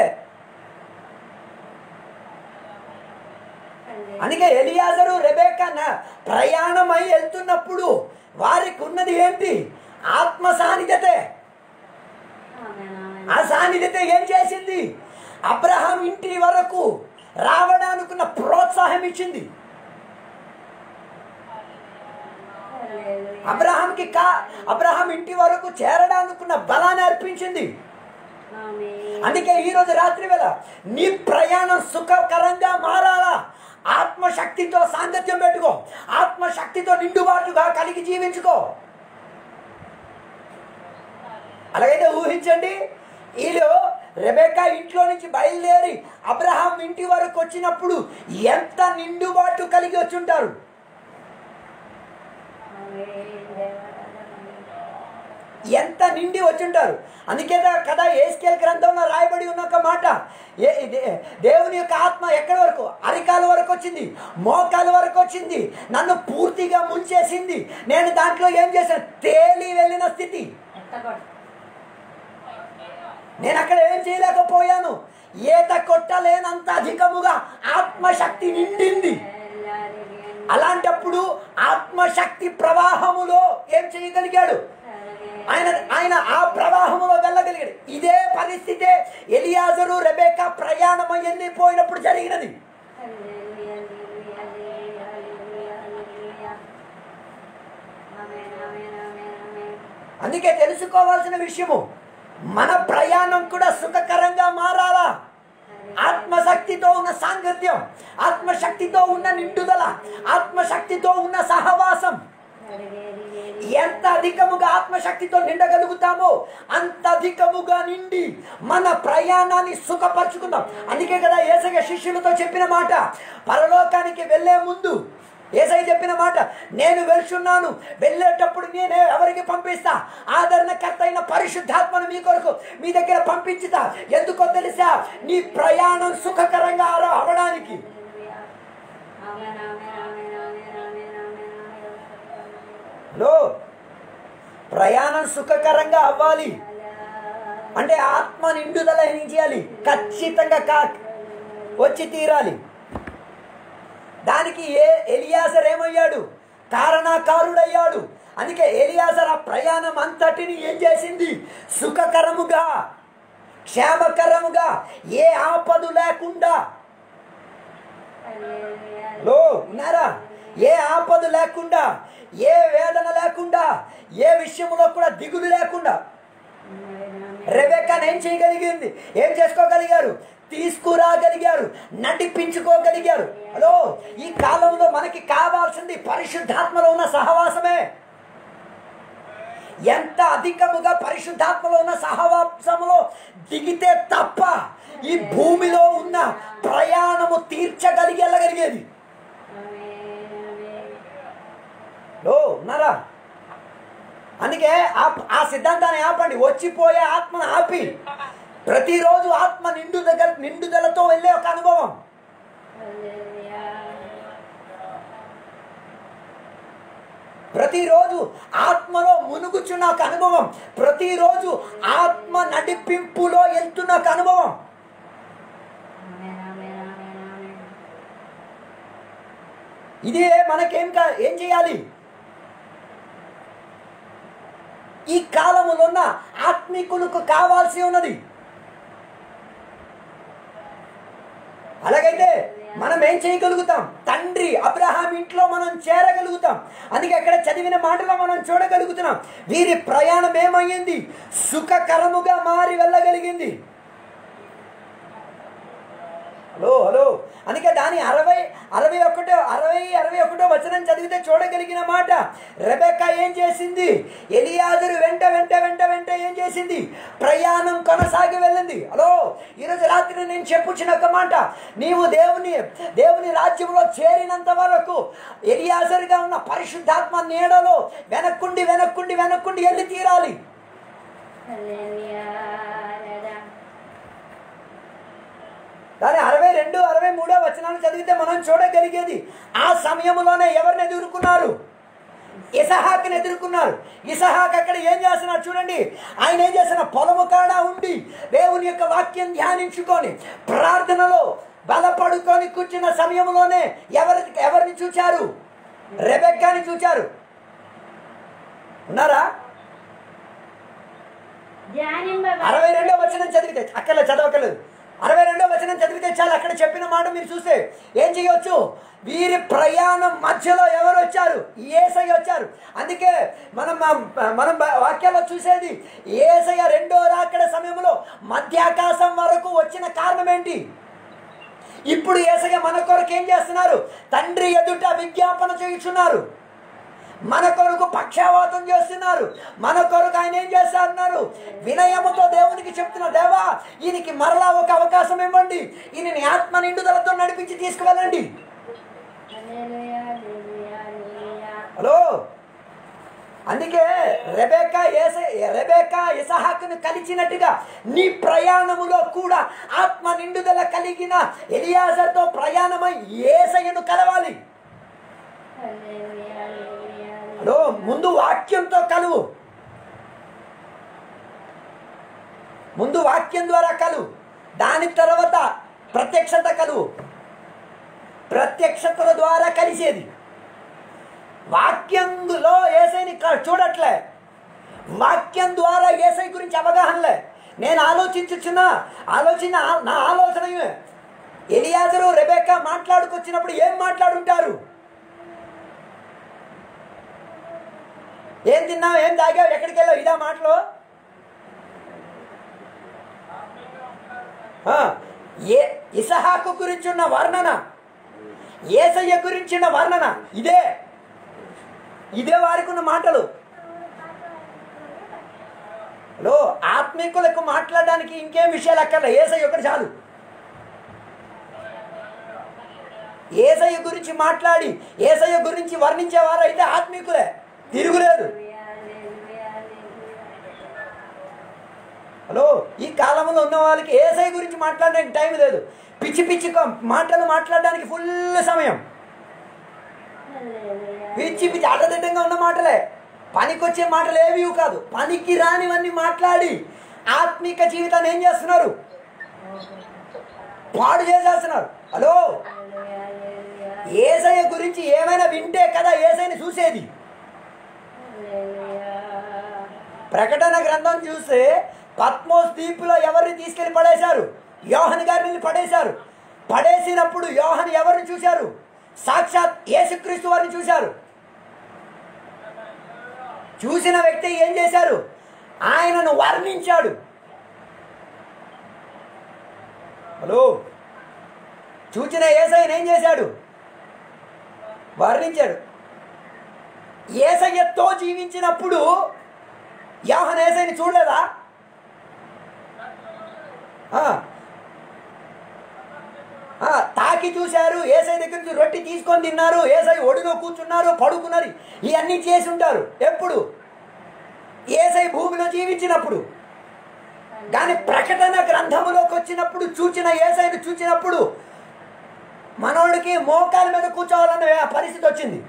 అందుకే ఎలియాజరు రెబేక ప్రయాణమై వెళ్తున్నప్పుడు వారికి ఉన్నది ఏంటి ఆత్మ సాన్నిధ్యతే ఆమేన్ ఆమేన్ ఆ సాన్నిధ్యత ఏం చేసింది అబ్రహాం ఇంటి వరకు రావడానికున్న ప్రోత్సాహం ఇచ్చింది హల్లెలూయా అబ్రహాంకి కా అబ్రహాం ఇంటి వరకు చేరడానికున్న బలాన్ని అర్పించింది ఆమేన్ అందుకే ఈ రోజు రాత్రి వేళ నీ ప్రయాణం సుఖకరంగా మారాలా ఆత్మశక్తితో సాంగత్యం పెట్టుకో ఆత్మశక్తితో నిండుబాటుగా కలిగి జీవించుకో అలాగైతే ఊహించండి వీళ్ళు రెబెకా ఇంట్లో నుంచి బయలుదేరి అబ్రహాం ఇంటి వరకు వచ్చినప్పుడు ఎంత నిండుబాటు కలిగి వచ్చుంటారు ఆమేన్ దేవరాజా ఎంత నిండి వచ్చుంటారు అందుకే దా- కదా ఏస్కేల్ గ్రంథంలో రాయబడి ఉన్న ఒక మాట ఏ దే- దేవుని యొక్క ఆత్మ ఎక్కడి వరకు అరికాల వరకు వచ్చింది మోకాల వరకు వచ్చింది నన్ను పూర్తిగా ముంచేసింది నేను దాంట్లో ఏం చేశాను తేలి వెళ్ళిన స్థితి ఎత్తకొట్టు నేను అక్కడ ఏం చేయలేకపోయాను ఈత కొట్టలేనంత అధికముగా ఆత్మశక్తి నిండింది అలాంటప్పుడు ఆత్మశక్తి ప్రవాహములో ఏం చేయగలిగాడు ఆయన ఆయన ఆ ప్రవాహంలో వెళ్ళగలిగాడు ఇదే పరిస్థితే ఎలియాజరు రెబేకా ప్రయాణం వెళ్ళిపోయినప్పుడు జరిగినది హల్లెలూయా హల్లెలూయా హల్లెలూయా హల్లెలూయా ఆమేన్ ఆమేన్ ఆమేన్ ఆమేన్ అందుకే తెలుసుకోవాల్సిన విషయము మన ప్రయాణం కూడా సుఖకరంగా మారాలా ఆత్మశక్తితో ఉన్న సాంగత్యం ఆత్మశక్తితో ఉన్న నిండుదల ఆత్మశక్తితో ఉన్న సహవాసం ఎంత అధికముగా ఆత్మశక్తితో నిండగలుగుతామో అంత అధికముగా నిండి మన ప్రయాణాన్ని సుఖపరచుకుందాం అందుకే కదా ఏసగ శిష్యులతో చెప్పిన మాట పరలోకానికి వెళ్ళే ముందు ఏసై చెప్పిన మాట నేను వెళ్తున్నాను వెళ్ళేటప్పుడు నేనే ఎవరికి పంపిస్తా ఆదరణకర్త అయిన పరిశుద్ధాత్మను మీ కొరకు మీ దగ్గర పంపించుతా ఎందుకో తెలుసా నీ ప్రయాణం సుఖకరంగా అర- అవడానికి ఆమేన్ ఆమేన్ ఆమేన్ ఆమేన్ ఆమేన్ ఆమేన్ ఆమేన్ లో ప్రయాణం సుఖకరంగా అవ్వాలి అంటే ఆత్మ నిండుదల ఏం చేయాలి ఖచ్చితంగా కా వచ్చి తీరాలి దానికి ఏ ఎలియాసర్ ఏమయ్యాడు కారణాకారుడయ్యాడు అందుకే ఎలియాసర్ ఆ ప్రయాణం అంతటిని ఏం చేసింది సుఖకరముగా క్షేమకరముగా ఏ ఆపదు లేకుండా లో ఉన్నారా ఏ ఆపద లేకుండా ఏ వేదన లేకుండా ఏ విషయంలో కూడా దిగులు లేకుండా రెబెక్కాను ఏం చేయగలిగింది ఏం చేసుకోగలిగారు తీసుకురాగలిగారు నడిపించుకోగలిగారు హలో ఈ కాలంలో మనకి కావాల్సింది పరిశుద్ధాత్మలో ఉన్న సహవాసమే ఎంత అధికముగా పరిశుద్ధాత్మలో ఉన్న సహవాసములో దిగితే తప్ప ఈ భూమిలో ఉన్న ప్రయాణము తీర్చగలిగేలాగలిగేది లో ఉన్నారా అందుకే ఆ- ఆ సిద్ధాంతాన్ని ఆపండి వచ్చిపోయే ఆత్మను ఆపి ప్రతిరోజు ఆత్మ నిండు దగ్గర నిండుదలతో వెళ్ళే ఒక అనుభవం ప్రతిరోజు ఆత్మలో మునుగుచున్న ఒక అనుభవం ప్రతిరోజు ఆత్మ నడిపింపులో వెళ్తున్న ఒక అనుభవం ఇదే మనకేం కా ఏం చేయాలి ఈ కాలములో ఉన్న ఆత్మీకులకు కావాల్సి ఉన్నది అలాగైతే మనం ఏం చేయగలుగుతాం తండ్రి అబ్రహాం ఇంట్లో మనం చేరగలుగుతాం అందుకే అక్కడ చదివిన మాటలో మనం చూడగలుగుతున్నాం వీరి ప్రయాణం ఏమయ్యింది సుఖకరముగా మారి వెళ్ళగలిగింది హలో హలో అందుకే దాని అరవై అరవై ఒకటో అరవై అరవై ఒకటో వచనం చదివితే చూడగలిగిన మాట రెబెక్క ఏం చేసింది ఎలియాజరు వెంట వెంట వెంట వెంట ఏం చేసింది ప్రయాణం కొనసాగి వెళ్ళింది హలో ఈరోజు రాత్రి నేను చెప్పుచిన ఒక మాట నీవు దేవుని దేవుని రాజ్యంలో చేరినంత వరకు ఎలియాజరుగా ఉన్న పరిశుద్ధాత్మ నీడలో వెనక్కుండి వెనక్కుండి వెనక్కుండి వెళ్ళి తీరాలి దాని అరవై రెండు అరవై మూడో వచనాలు చదివితే మనం చూడగలిగేది ఆ సమయంలోనే ఎవరిని ఎదుర్కొన్నారు ఇసహాక్ని ఎదుర్కొన్నారు ఇసహాక్ అక్కడ ఏం చేస్తున్నారు చూడండి ఆయన ఏం చేస్తున్న పొలము కాడ ఉండి దేవుని యొక్క వాక్యం ధ్యానించుకొని ప్రార్థనలో బలపడుకొని కూర్చున్న సమయంలోనే ఎవరి ఎవరిని చూచారు రెబెక్కాని చూచారు ఉన్నారా అరవై రెండో వచనం చదివితే అక్కడ చదవకలేదు అరవై రెండో వచనం చదివితే చాలు అక్కడ చెప్పిన మాట మీరు చూస్తే ఏం చేయొచ్చు వీరి ప్రయాణం మధ్యలో ఎవరు వచ్చారు ఏసయ్య వచ్చారు అందుకే మనం మనం వాక్యాల్లో చూసేది ఏసయ్య రెండో రాకడ సమయంలో మధ్యాకాశం వరకు వచ్చిన కారణం ఏంటి ఇప్పుడు ఏసయ్య మన కొరకు ఏం చేస్తున్నారు తండ్రి ఎదుట విజ్ఞాపన చేయుచున్నారు మన కొరకు పక్షవాతం చేస్తున్నారు మన కొరకు ఆయన ఏం చేస్తున్నారు వినయముతో దేవునికి చెప్తున్నారు దేవా ఈయనకి మరలా ఒక అవకాశం ఇవ్వండి ఈయనని ఆత్మ నిండుదలతో నడిపించి తీసుకువెళ్ళండి హలో అందుకే రెబేకా ఏస రెబేకా ఇసహాకును కలిసినట్టుగా నీ ప్రయాణములో కూడా ఆత్మ నిండుదల కలిగిన ఎలియాజర్తో ప్రయాణమై ఏసయ్యను కలవాలి హలో ముందు వాక్యంతో కలువు ముందు వాక్యం ద్వారా కలువు దాని తర్వాత ప్రత్యక్షత కలువు ప్రత్యక్షతల ద్వారా కలిసేది వాక్యంలో ఏసైని క- చూడట్లే వాక్యం ద్వారా ఏసై గురించి అవగాహనలే నేను ఆలోచించుచున్నా ఆలోచన నా ఆలోచన ఇవే. ఎలియాజరు రెబెక్క మాట్లాడుకొచ్చినప్పుడు ఏం మాట్లాడుంటారు ఏం తిన్నావు ఏం తాగావు ఎక్కడికి వెళ్ళావు ఇదా మాటలు ఆ, ఏ ఇసహాకు గురించి ఉన్న వర్ణన ఏసయ్య గురించి ఉన్న వర్ణన ఇదే ఇదే వారికి ఉన్న మాటలు హలో ఆత్మీకులకు మాట్లాడడానికి ఇంకేం విషయాలు అక్కర్లే ఏసయ్య ఒకటి చాలు ఏసయ్య గురించి మాట్లాడి ఏసయ్య గురించి వర్ణించేవారు అయితే ఆత్మీకులే తిరుగులేదు హలో ఈ కాలంలో ఉన్న వాళ్ళకి ఏసై గురించి మాట్లాడడానికి టైం లేదు పిచ్చి పిచ్చి క- మాటలు మాట్లాడడానికి ఫుల్ సమయం పిచ్చి పిచ్చి అడ్డదిడ్డంగా ఉన్న మాటలే పనికొచ్చే మాటలు ఏవి కాదు పనికి రానివన్నీ మాట్లాడి ఆత్మిక జీవితాన్ని ఏం చేస్తున్నారు పాడు చేసేస్తున్నారు హలో ఏసయ్య గురించి ఏమైనా వింటే కదా ఏసైని చూసేది ప్రకటన గ్రంథం చూస్తే పద్మోస్ దీపులో ఎవరిని తీసుకెళ్లి పడేశారు యోహన్ గారిని పడేశారు పడేసినప్పుడు యోహన్ ఎవరిని చూశారు సాక్షాత్ యేసుక్రీస్తు వారిని చూశారు చూసిన వ్యక్తి ఏం చేశారు ఆయనను వర్ణించాడు హలో చూచిన ఏసైని ఏం చేశాడు వర్ణించాడు ఏసయ్యతో జీవించినప్పుడు యాహన్ ఏసైని చూడలేదా ఆ. ఆ, తాకి చూశారు ఏసై దగ్గర నుంచి రొట్టి తీసుకొని తిన్నారు ఏసై ఒడిలో కూర్చున్నారు పడుకున్నారు ఇవన్నీ చేసి ఉంటారు ఎప్పుడు ఏసై భూమిలో జీవించినప్పుడు కానీ ప్రకటన గ్రంథములోకి వచ్చినప్పుడు చూచిన ఏసైని చూచినప్పుడు మనోడికి మోకాల మీద కూర్చోవాలన్న పరిస్థితి వచ్చింది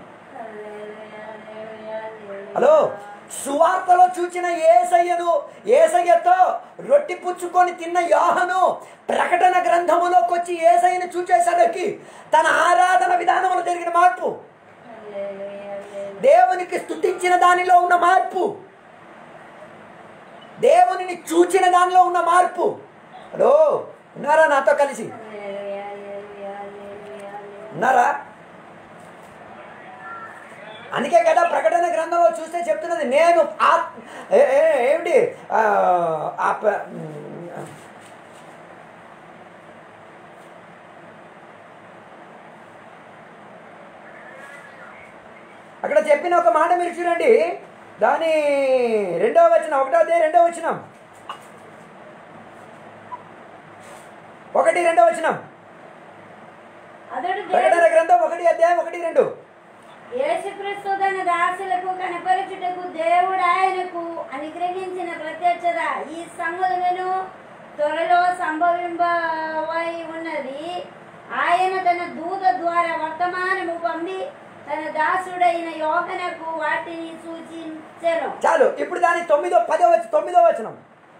హలో సువార్తలో చూచిన ఏసయ్యను ఏసయ్యతో రొట్టి పుచ్చుకొని తిన్న యోహను ప్రకటన గ్రంథములోకి వచ్చి ఏసయ్యను చూచేసరికి తన ఆరాధన విధానంలో జరిగిన మార్పు దేవునికి స్తుతించిన దానిలో ఉన్న మార్పు దేవునిని చూచిన దానిలో ఉన్న మార్పు హలో ఉన్నారా నాతో కలిసి ఉన్నారా అందుకే కదా ప్రకటన గ్రంథంలో చూస్తే చెప్తున్నది నేను ఆత్ ఏ- ఏ- ఏమిటి ఆ, ఆ ప- అక్కడ చెప్పిన ఒక మాట మీరు చూడండి దాని రెండవ వచనం ఒకటో అదే రెండవ వచనం ఒకటి రెండవ వచనం అతడు ప్రకటన గ్రంథం ఒకటి అధ్యాయం ఒకటి రెండు యేసుక్రీస్తు తన దాసులకు కనపరచుటకు దేవుడు ఆయనకు అనుగ్రహించిన ప్రత్యక్షత ఈ సంగతులను త్వరలో సంభవింపవై ఉన్నది ఆయన తన దూత ద్వారా వర్తమానము పంపి తన దాసుడైన యోహనకు వాటిని సూచించెను చాలు ఇప్పుడు దాని తొమ్మిదో పదో వచ- తొమ్మిదో వచనం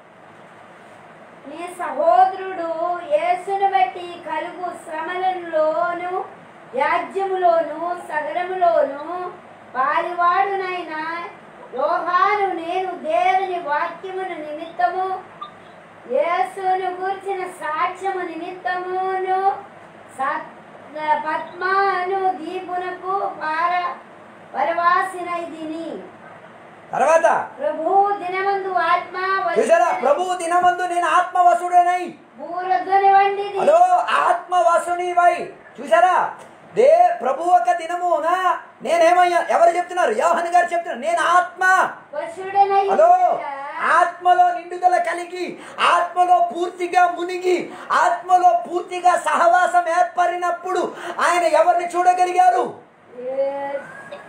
నీ సహోదరుడు యేసును బట్టి కలుగు శ్రమలలోను వ్యాజ్యములోను సగరములోను పాలివాడునైన యోహాను నేను దేవుని వాక్యమును నిమిత్తము యేసును గూర్చిన సాక్ష్యము నిమిత్తమును సత్- పద్మాను దీపునకు పార పరవాసినైదిని తర్వాత ప్రభు దినమందు ఆత్మ చూసారా ప్రభు దినమందు నేను ఆత్మవసుడనై బూరధ్వని వండిది హలో ఆత్మవసునివై చూసారా దే ప్రభు ఒక దినమున నేనేమయ్యా ఎవరు చెప్తున్నారు యోహన్ గారు చెప్తున్నారు నేను ఆత్మ వశుడనై హలో ఉండగా ఆత్మలో నిండుదల కలిగి ఆత్మలో పూర్తిగా మునిగి ఆత్మలో పూర్తిగా సహవాసం ఏర్పడినప్పుడు ఆయన ఎవరిని చూడగలిగారు Yes.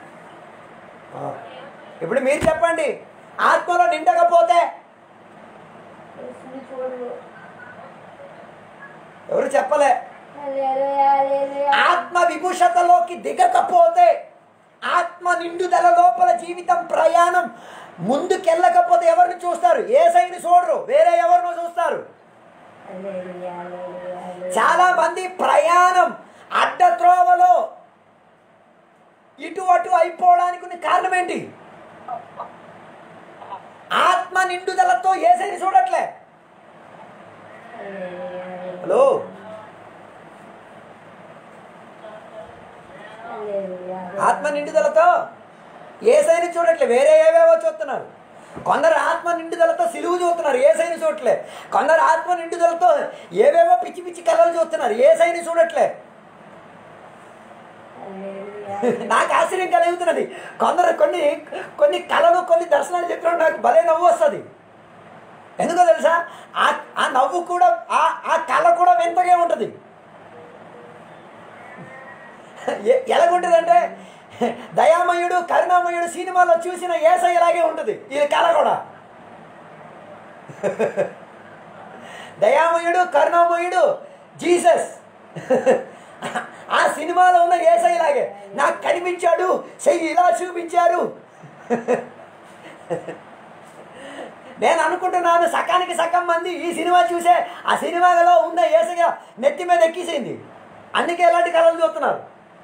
ఇప్పుడు మీరు చెప్పండి ఆత్మలో నిండకపోతే యేసుని చూడు. ఎవరు చెప్పలే హల్లెలూయా, హల్లెలూయా. ఆత్మ విభూషతలోకి దిగకపోతే ఆత్మ నిండుదల లోపల జీవితం ప్రయాణం ముందుకెళ్ళకపోతే ఎవరిని చూస్తారు ఏ సైని చూడరు వేరే ఎవరినో చూస్తారు హల్లెలూయా, హల్లెలూయా, హల్లెలూయా. చాలా మంది ప్రయాణం అడ్డత్రోవలో ఇటు అటు అయిపోవడానికి ఉన్న కారణం ఏంటి ఆత్మ నిండుదలతో ఏసైని చూడట్లే ఆత్మ నిండుదలతో ఏసైని చూడట్లే వేరే ఏవేవో చూస్తున్నారు కొందరు ఆత్మ నిండుదలతో సిలువు చూస్తున్నారు ఏసైని చూడట్లే కొందరు ఆత్మ నిండుదలతో ఏవేవో పిచ్చి పిచ్చి కళలు చూస్తున్నారు ఏసైని చూడట్లే హల్లెలూయా నాకు ఆశ్చర్యం కలుగుతున్నది కొందరు కొన్ని కొన్ని కళలు కొన్ని దర్శనాలు చెప్పినప్పుడు నాకు భలే నవ్వు వస్తుంది ఎందుకో తెలుసా ఆ ఆ నవ్వు కూడా ఆ ఆ కళ కూడా వింతగా ఉంటుంది ఎ- ఎలాగుంటుందంటే దయామయుడు కరుణామయుడు సినిమాలో చూసిన ఏసై ఇలాగే ఉంటుంది ఇది కళ కూడా దయామయుడు కరుణామయుడు జీసస్ ఆ సినిమాలో ఉన్న ఏసై ఇలాగే నాకు కనిపించాడు చెయ్యి ఇలా చూపించారు నేను అనుకుంటున్నాను సకానికి సగం మంది ఈ సినిమా చూసే ఆ సినిమాలో ఉన్న ఏసగా నెత్తి మీద ఎక్కిసింది అందుకే ఎలాంటి కళలు చూస్తున్నారు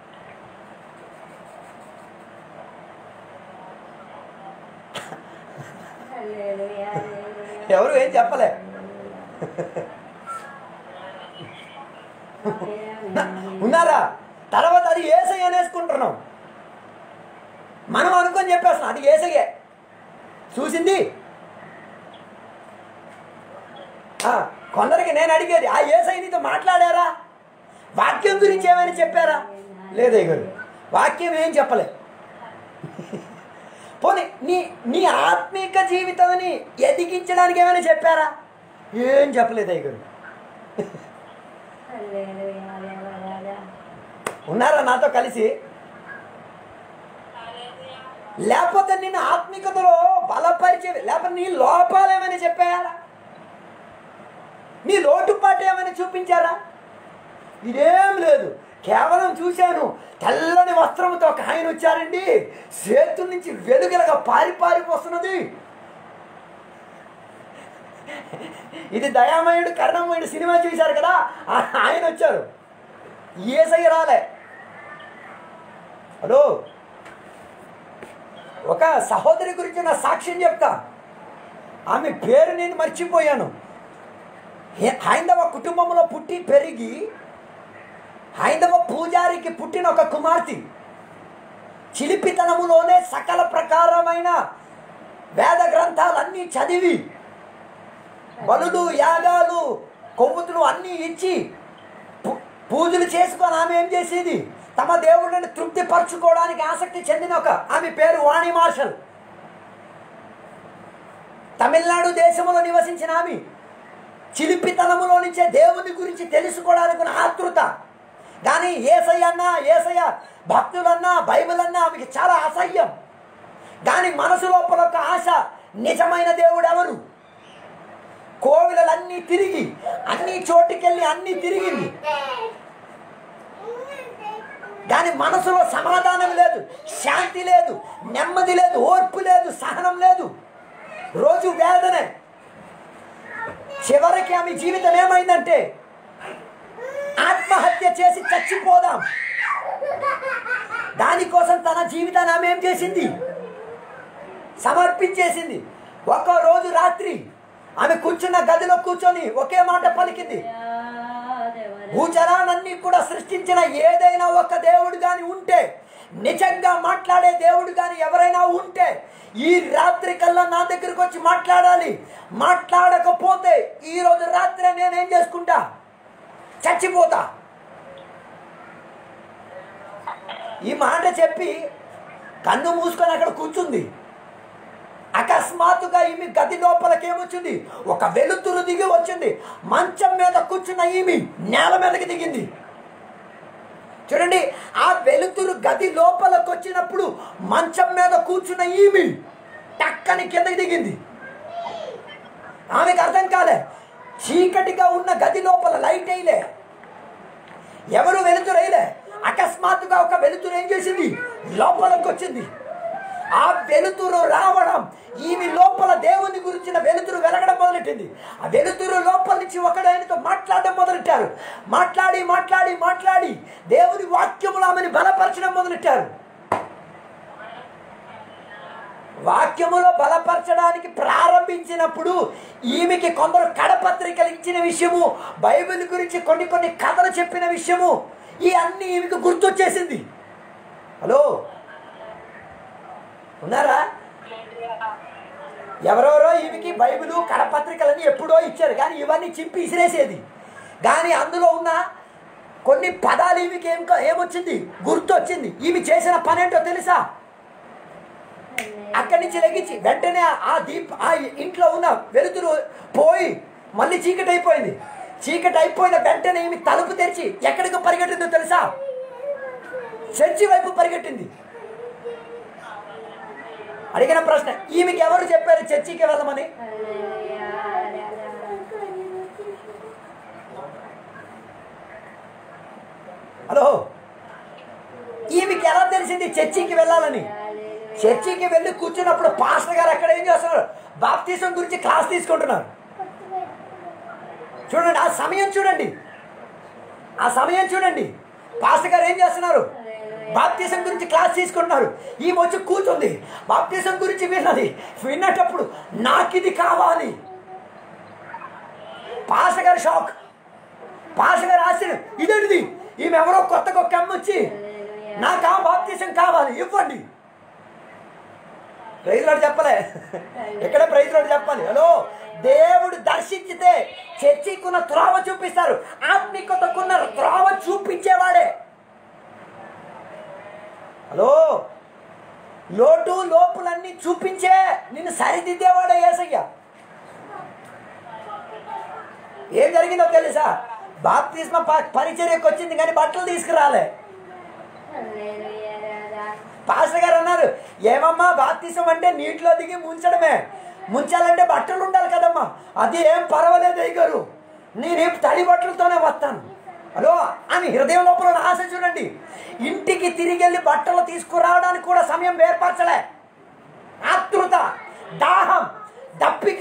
హల్లెలూయా హల్లెలూయా ఎవరు ఏం చెప్పలే ఉన్నారా తర్వాత అది ఏసై అనేసుకుంటున్నాం మనం అనుకొని చెప్పేస్తున్నాం అది ఏసయ్యే చూసింది ఆ, కొందరికి నేను అడిగేది ఆ ఏసై నీతో మాట్లాడారా వాక్యం గురించి ఏమైనా చెప్పారా లేదే గారు వాక్యం ఏం చెప్పలే పోనీ నీ నీ ఆత్మీక జీవితాన్ని ఎదిగించడానికి ఏమైనా చెప్పారా ఏం చెప్పలేదు అయ్యగారు హల్లెలూయా హల్లెలూయా ఉన్నారా నాతో కలిసి లేకపోతే నిన్ను ఆత్మికతలో బలపరిచే లేకపోతే నీ లోపాలు ఏమైనా చెప్పారా నీ లోటుపాటు ఏమైనా చూపించారా ఇదేం లేదు కేవలం చూశాను తెల్లని వస్త్రంతో ఒక ఆయన వచ్చారండి సేతు నుంచి వెలుగులగా పారి పారి వస్తున్నది ఇది దయామయుడు కరుణమయుడు సినిమా చూశారు కదా ఆ- ఆయన వచ్చారు ఏసై రాలే హలో ఒక సహోదరి గురించి నా సాక్ష్యం చెప్తా ఆమె పేరు నేను మర్చిపోయాను హే- హైందవ కుటుంబంలో పుట్టి పెరిగి హైందవ పూజారికి పుట్టిన ఒక కుమార్తె చిలిపితనములోనే సకల ప్రకారమైన వేద గ్రంథాలన్నీ చదివి బలులు యాగాలు కొవ్వుతులు అన్నీ ఇచ్చి పూ- పూజలు చేసుకొని ఆమె ఏం చేసేది తమ దేవుళ్ళని తృప్తిపరచుకోవడానికి ఆసక్తి చెందిన ఒక ఆమె పేరు వాణి మార్షల్ తమిళనాడు దేశంలో నివసించిన ఆమె చిలిపితనములో నుంచే దేవుని గురించి తెలుసుకోవడానికి ఉన్న ఆతృత కానీ ఏసయ్య అన్నా ఏసయ్య భక్తులన్నా బైబిల్ అన్నా ఆమెకి చాలా అసహ్యం కానీ మనసు లోపల ఒక ఆశ నిజమైన దేవుడు ఎవరు కోవిలలన్నీ తిరిగి అన్ని చోటుకెళ్ళి అన్ని తిరిగింది దాని మనసులో సమాధానం లేదు శాంతి లేదు నెమ్మది లేదు ఓర్పు లేదు సహనం లేదు రోజు వేదనే చివరికి ఆమె జీవితం ఏమైందంటే ఆత్మహత్య చేసి చచ్చిపోదాం దానికోసం తన జీవితాన్ని ఆమె ఏం చేసింది సమర్పించేసింది ఒక రోజు రాత్రి ఆమె కూర్చున్న గదిలో కూర్చొని ఒకే మాట పలికింది భూచరాలన్నీ కూడా సృష్టించిన ఏదైనా ఒక దేవుడు గాని ఉంటే నిజంగా మాట్లాడే దేవుడు గాని ఎవరైనా ఉంటే ఈ రాత్రి కల్లా నా దగ్గరికి వచ్చి మాట్లాడాలి మాట్లాడకపోతే ఈ రోజు రాత్రి నేనేం చేసుకుంటా చచ్చిపోతా ఈ మాట చెప్పి కన్ను మూసుకొని అక్కడ కూర్చుంది అకస్మాత్తుగా ఈమె గది లోపలికి ఏమొచ్చింది ఒక వెలుతురు దిగి వచ్చింది మంచం మీద కూర్చున్న ఈమె నేల మీదకి దిగింది చూడండి ఆ వెలుతురు గది లోపలికి వచ్చినప్పుడు మంచం మీద కూర్చున్న ఈమె టక్కని కిందకి దిగింది ఆమెకు అర్థం కాలే చీకటిగా ఉన్న గది లోపల లైట్ వేయలే ఎవరు వెలుతురు వేయలే అకస్మాత్తుగా ఒక వెలుతురు ఏం చేసింది లోపలికి వచ్చింది ఆ వెలుతురు రావడం ఈమె లోపల దేవుని గురించిన వెలుతురు వెలగడం మొదలెట్టింది ఆ వెలుతురు లోపల నుంచి ఒకడు ఆయనతో మాట్లాడడం మొదలెట్టారు మాట్లాడి మాట్లాడి మాట్లాడి దేవుని వాక్యములు ఆమెను బలపరచడం మొదలెట్టారు వాక్యములో బలపరచడానికి ప్రారంభించినప్పుడు ఈమెకి కొందరు కడపత్రికలు ఇచ్చిన విషయము బైబిల్ గురించి కొన్ని కొన్ని కథలు చెప్పిన విషయము ఈ అన్ని ఈమెకు గుర్తొచ్చేసింది హలో ఉన్నారా ఎవరెవరో ఈమెకి బైబిలు కరపత్రికలని ఎప్పుడో ఇచ్చారు కానీ ఇవన్నీ చింపి ఇసిరేసేది కానీ అందులో ఉన్న కొన్ని పదాలు ఈమెకి ఏం ఏమొచ్చింది గుర్తు వచ్చింది ఈమె చేసిన పని ఏంటో తెలుసా అక్కడి నుంచి లెగించి వెంటనే ఆ దీప్ ఆ ఇంట్లో ఉన్న వెలుతురు పోయి మళ్ళీ చీకటి అయిపోయింది చీకటి అయిపోయిన వెంటనే ఈమె తలుపు తెరిచి ఎక్కడికి పరిగెట్టిందో తెలుసా చర్చి వైపు పరిగెట్టింది అడిగిన ప్రశ్న ఈమెకి ఎవరు చెప్పారు చర్చికి వెళ్ళమని హలో ఈమెకి ఎలా తెలిసింది చర్చికి వెళ్ళాలని చర్చికి వెళ్ళి కూర్చున్నప్పుడు పాస్టర్ గారు అక్కడ ఏం చేస్తున్నారు బాప్తీసం గురించి క్లాస్ తీసుకుంటున్నారు చూడండి ఆ సమయం చూడండి ఆ సమయం చూడండి పాస్టర్ గారు ఏం చేస్తున్నారు బాప్తీసం గురించి క్లాస్ తీసుకుంటున్నారు ఈమె వచ్చి కూర్చుంది బాప్తీసం గురించి విన్నది విన్నటప్పుడు నాకు ఇది కావాలి పాస్టర్ గారు షాక్ పాస్టర్ గారు ఆశ్చర్యం ఇదేంటిది ఈమె ఎవరో కొత్తగా ఒక అమ్మ వచ్చి నాకు ఆ బాప్తీసం కావాలి ఇవ్వండి ప్రైజ్ లాడు చెప్పలే ఎక్కడ ప్రైజ్ లాడు చెప్పాలి హలో దేవుడు దర్శించితే చర్చికున్న త్రోవ చూపిస్తారు ఆత్మికతకున్న త్రోవ చూపించేవాడే హలో లోటు లోపులన్నీ చూపించే నిన్ను సరిదిద్దేవాడే ఏసయ్య ఏం జరిగిందో తెలుసా బాప్తిస్మ ప- పరిచర్యకు వచ్చింది కానీ బట్టలు తీసుకురాలే పాస్టర్ గారు అన్నారు ఏమమ్మా బాప్తిసం అంటే నీటిలో దిగి ముంచడమే ముంచాలంటే బట్టలు ఉండాలి కదమ్మా అది ఏం పర్వాలేదు అయ్యగారు నేనేం తడి బట్టలతోనే వస్తాను హలో అని హృదయం లోపల ఉన్న ఆశ చూడండి ఇంటికి తిరిగి వెళ్ళి బట్టలు తీసుకురావడానికి కూడా సమయం ఏర్పరచలే ఆతృత దాహం దప్పిక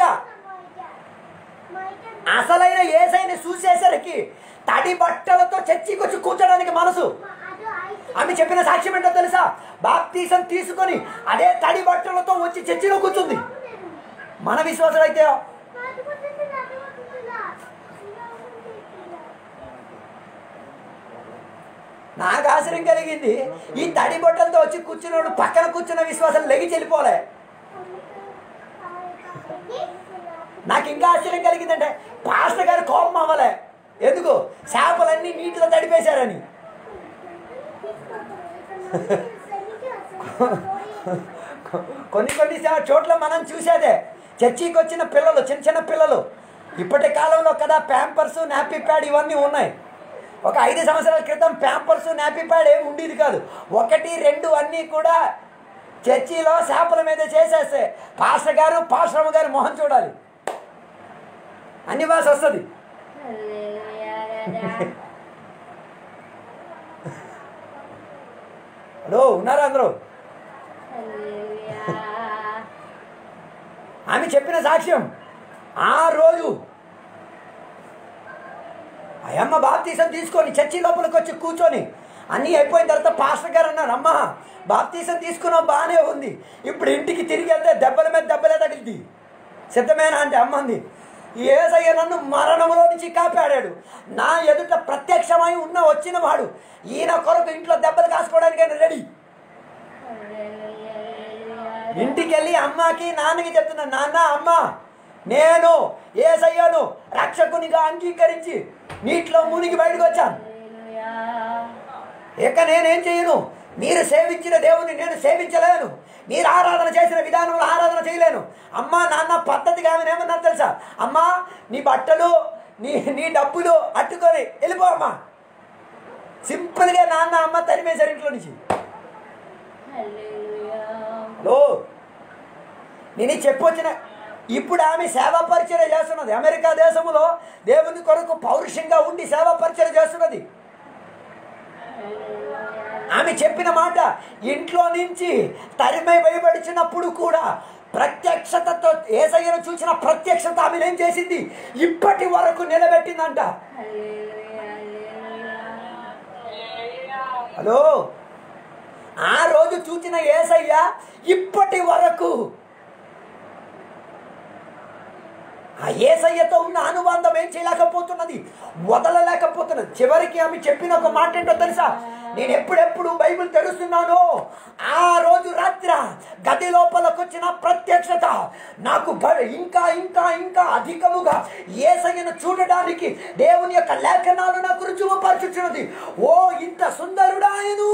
అసలైన ఏసైని చూసేసరికి తడి బట్టలతో చర్చికి వచ్చి కూర్చోడానికి మనసు ఆమె చెప్పిన సాక్ష్యం ఏంటో తెలుసా బాప్తీసం తీసుకొని అదే తడి బట్టలతో వచ్చి చర్చిలో కూర్చుంది మన విశ్వాసులు అయితే నాకు ఆశ్చర్యం కలిగింది ఈ తడి బట్టలతో వచ్చి కూర్చున్నాడు పక్కన కూర్చున్న విశ్వాసాలు లెగి చెల్లిపోలే నాకు ఇంకా ఆశ్చర్యం కలిగిందంటే పాస్టర్ గారు కోపం అవ్వలే ఎందుకు చేపలన్నీ నీటిలో తడిపేశారని కొన్ని కొన్ని సా- చోట్ల మనం చూసేదే చర్చికి వచ్చిన పిల్లలు చిన్న చిన్న పిల్లలు ఇప్పటి కాలంలో కదా ప్యాంపర్స్ నాపీ ప్యాడ్ ఇవన్నీ ఉన్నాయి ఒక ఐదు సంవత్సరాల క్రితం ప్యాంపర్స్ నాపీ ప్యాడ్ ఏమి ఉండేది కాదు ఒకటి రెండు అన్నీ కూడా చర్చిలో చేపల మీద చేసేస్తే పాస్టర్ గారు పాశ్రమ గారు మొహం చూడాలి అన్ని భాష వస్తుంది హలో ఉన్నారా అందరూ ఆమె చెప్పిన సాక్ష్యం ఆ రోజు అయ్యమ్మ బాప్తీసం తీసుకొని చర్చి లోపలికి వచ్చి కూర్చొని అన్నీ అయిపోయిన తర్వాత పాస్టర్ గారు అన్నారు అమ్మ బాప్తీసం తీసుకున్నావు బాగానే ఉంది ఇప్పుడు ఇంటికి తిరిగి వెళ్తే దెబ్బల మీద దెబ్బలే తగిలింది సిద్ధమేనా అంటే అమ్మంది ఏసయ్య నన్ను మరణంలో నుంచి కాపాడాడు నా ఎదుట ప్రత్యక్షమై ఉన్న వచ్చిన వాడు ఈయన కొరకు ఇంట్లో దెబ్బలు కాసుకోవడానికి రెడీ ఇంటికి వెళ్ళి అమ్మకి నాన్నకి చెప్తున్నా నాన్న అమ్మ నేను ఏసయ్యను రక్షకునిగా అంగీకరించి నీటిలో మునిగి బయటకు వచ్చాను ఇక నేనేం చేయను మీరు సేవించిన దేవుని నేను సేవించలేను మీరు ఆరాధన చేసిన విధానంలో ఆరాధన చేయలేను అమ్మా నాన్న పద్ధతిగా ఆమె ఏమన్నా తెలుసా అమ్మా నీ బట్టలు నీ నీ డబ్బులు అట్టుకొని వెళ్ళిపో అమ్మా సింపుల్గా నాన్న అమ్మ తరిమేశారు ఇంట్లో నుంచి హలో నేను చెప్పొచ్చిన ఇప్పుడు ఆమె సేవా పరిచయం చేస్తున్నది అమెరికా దేశంలో దేవుని కొరకు పౌరుషంగా ఉండి సేవా పరిచయం చేస్తున్నది ఆమె చెప్పిన మాట ఇంట్లో నుంచి తరిమై భయపడిచినప్పుడు కూడా ప్రత్యక్షతతో ఏసయ్యను చూసిన ప్రత్యక్షత ఆమె ఏం చేసింది ఇప్పటి వరకు నిలబెట్టిందంట హలో ఆ రోజు చూచిన ఏసయ్య ఇప్పటి వరకు ఆ ఏసయ్యతో ఉన్న అనుబంధం ఏం చేయలేకపోతున్నది వదలలేకపోతున్నది చివరికి ఆమె చెప్పిన ఒక మాట ఏంటో తెలుసా నేను ఎప్పుడెప్పుడు బైబిల్ తెరుస్తున్నానో ఆ రోజు రాత్రి గది లోపలకు వచ్చిన ప్రత్యక్షత నాకు గ- ఇంకా ఇంకా ఇంకా అధికముగా ఏసయ్యను చూడడానికి దేవుని యొక్క లేఖనాలు నాకు రుజువుపరచుచున్నది ఓ ఇంత సుందరుడా ఆయను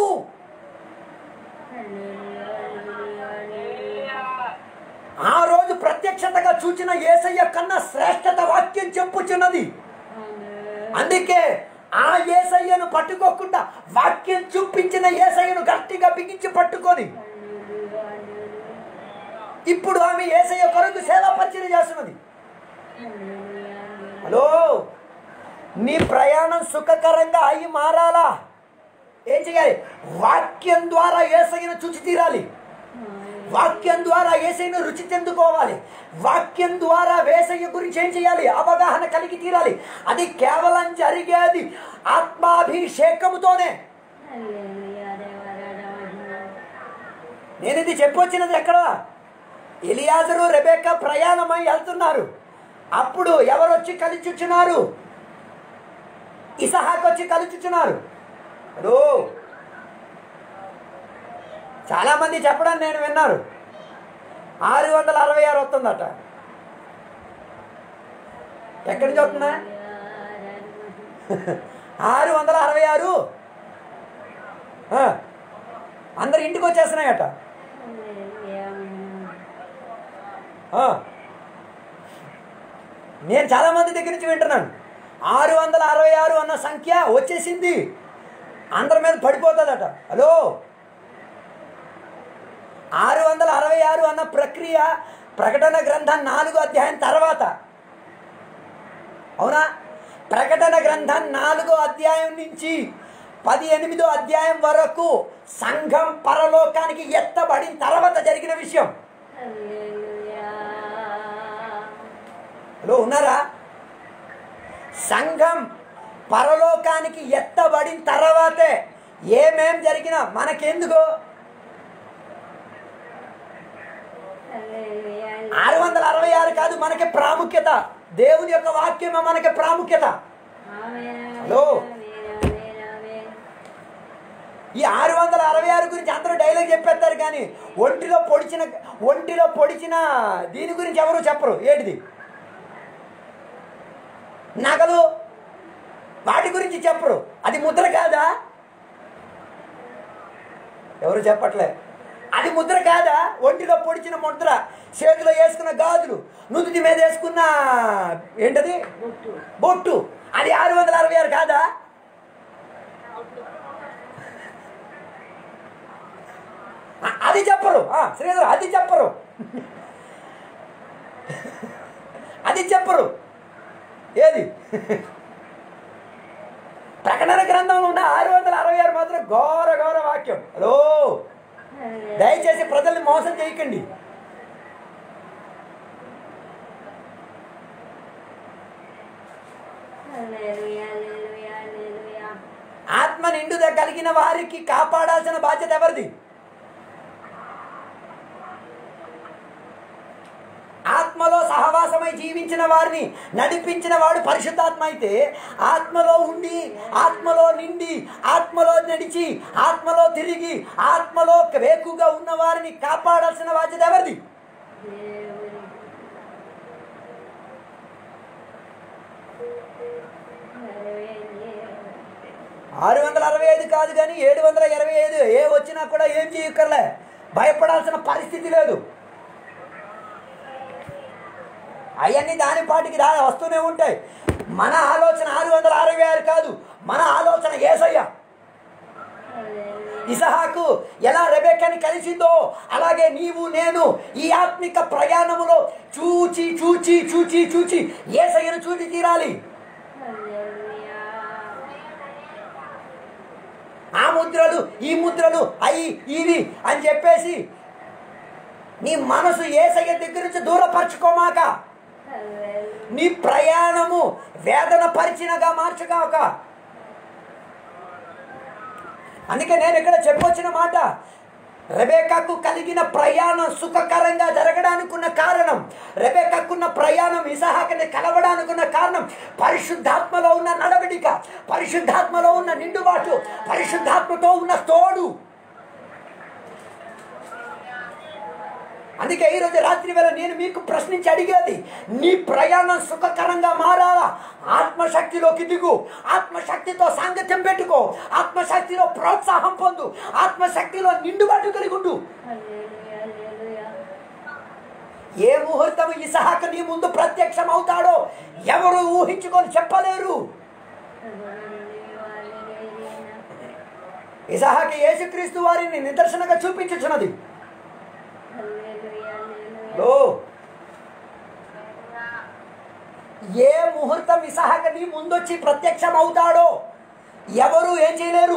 ఆ రోజు ప్రత్యక్షతగా చూచిన ఏసయ్య కన్నా శ్రేష్టత వాక్యం చెప్పుచున్నది అందుకే ఆ ఏసయ్యను పట్టుకోకుండా వాక్యం చూపించిన ఏసయ్యను గట్టిగా బిగించి పట్టుకొని ఇప్పుడు ఆమె ఏసయ్య కొరకు సేవా పరిచయం చేస్తున్నది హలో నీ ప్రయాణం సుఖకరంగా అయి మారాలా ఏం చేయాలి వాక్యం ద్వారా ఏసయ్యను చూచి తీరాలి వాక్యం ద్వారా ఏసైను రుచి చెందుకోవాలి వాక్యం ద్వారా వేసయ్య గురించి ఏం చేయాలి అవగాహన కలిగి తీరాలి అది కేవలం జరిగేది ఆత్మాభిషేకముతోనే నేను ఇది చెప్పొచ్చినది ఎక్కడ ఎలియాజరు రెబేక ప్రయాణమై వెళ్తున్నారు అప్పుడు ఎవరు వచ్చి కలిచుచున్నారు ఇసహాక్ వచ్చి కలిచుచున్నారు హలో చాలా మంది చెప్పడం నేను విన్నారు ఆరు వందల అరవై ఆరు వస్తుందట ఎక్కడి నుంచి వస్తుందా ఆరు వందల అరవై ఆరు ఆ, అందరు ఇంటికి వచ్చేస్తున్నాయట ఆ. నేను చాలా మంది దగ్గర నుంచి వింటున్నాను ఆరు వందల అరవై ఆరు అన్న సంఖ్య వచ్చేసింది అందరి మీద పడిపోతుందట హలో ఆరు వందల అరవై ఆరు అన్న ప్రక్రియ ప్రకటన గ్రంథం నాలుగు అధ్యాయం తర్వాత అవునా ప్రకటన గ్రంథం నాలుగో అధ్యాయం నుంచి పది ఎనిమిదో అధ్యాయం వరకు సంఘం పరలోకానికి ఎత్తబడిన తర్వాత జరిగిన విషయం హలో ఉన్నారా సంఘం పరలోకానికి ఎత్తబడిన తర్వాతే ఏమేం జరిగినా మనకెందుకు ఆరు వందల అరవై ఆరు కాదు మనకి ప్రాముఖ్యత దేవుని యొక్క వాక్యమే మనకి ప్రాముఖ్యత హలో. ఈ ఆరు వందల అరవై ఆరు గురించి అందరూ డైలాగ్ చెప్పేస్తారు కానీ ఒంటిలో పొడిచిన ఒంటిలో పొడిచిన దీని గురించి ఎవరు చెప్పరు ఏంటిది నగలు వాటి గురించి చెప్పరు అది ముద్ర కాదా ఎవరు చెప్పట్లే అది ముద్ర కాదా ఒంటిలో పొడిచిన ముద్ర చేతిలో వేసుకున్న గాజులు నుదుటి మీద వేసుకున్న ఏంటది బొట్టు అది ఆరు వందల అరవై ఆరు కాదా ఆ, అది చెప్పరు ఆ, శ్రీధర్ అది చెప్పరు అది చెప్పరు ఏది ప్రకటన గ్రంథంలో ఉన్న ఆరు వందల అరవై ఆరు మాత్రం ఘోర ఘోర వాక్యం హలో దయచేసి ప్రజల్ని మోసం చేయకండి ఆత్మ నిండుద కలిగిన వారికి కాపాడాల్సిన బాధ్యత ఎవరిది ఆత్మలో సహవాసమై జీవించిన వారిని నడిపించిన వాడు పరిశుద్ధాత్మ అయితే ఆత్మలో ఉండి ఆత్మలో నిండి ఆత్మలో నడిచి ఆత్మలో తిరిగి ఆత్మలో వేకుగా ఉన్న వారిని కాపాడాల్సిన బాధ్యత ఎవరిది ఆరు వందల అరవై ఐదు కాదు కానీ ఏడు వందల ఇరవై ఐదు ఏ వచ్చినా కూడా ఏం చేయక్కర్లే భయపడాల్సిన పరిస్థితి లేదు అవన్నీ దాని పాటికి రా వస్తూనే ఉంటాయి మన ఆలోచన ఆరు వందల అరవై ఆరు కాదు మన ఆలోచన ఏసయ్య ఇసహాకు ఎలా రెబెక్కని కలిసిందో అలాగే నీవు నేను ఈ ఆత్మిక ప్రయాణములో చూచి చూచి చూచి చూచి ఏసయ్యను చూచి తీరాలి ఆ ముద్రలు ఈ ముద్రలు అయి ఇవి అని చెప్పేసి నీ మనసు ఏసయ్య దగ్గర నుంచి దూరపరచుకోమాక నీ ప్రయాణము వేదన పరిచినగా మార్చగాక అందుకే నేను ఇక్కడ చెప్పొచ్చిన మాట రెబేకాకు కలిగిన ప్రయాణం సుఖకరంగా జరగడానికి ఉన్న కారణం రెబేకాకున్న ప్రయాణం ఇసహాకని కలవడానికి ఉన్న కారణం పరిశుద్ధాత్మలో ఉన్న నడవడిక పరిశుద్ధాత్మలో ఉన్న నిండుబాటు పరిశుద్ధాత్మతో ఉన్న తోడు అందుకే ఈరోజు రాత్రి వేళ నేను మీకు ప్రశ్నించి అడిగేది నీ ప్రయాణం సుఖకరంగా మారాలా ఆత్మశక్తిలోకి దిగు ఆత్మశక్తితో సాంగత్యం పెట్టుకో ఆత్మశక్తిలో ప్రోత్సాహం పొందు ఆత్మశక్తిలో నిండుబాటు కలిగి ఉండు హల్లెలూయా హల్లెలూయా ఏ ముహూర్తం ఇసహాక నీ ముందు ప్రత్యక్షం అవుతాడో ఎవరు ఊహించుకొని చెప్పలేరు హల్లెలూయా హల్లెలూయా ఇసహాకి యేసుక్రీస్తు వారిని నిదర్శనగా చూపించుచున్నది హల్లెలూయా హల్లెలూయా లో ఏ ముహూర్తం ఇసహాక నీ ముందొచ్చి ప్రత్యక్షం అవుతాడో ఎవరు ఏం చేయలేరు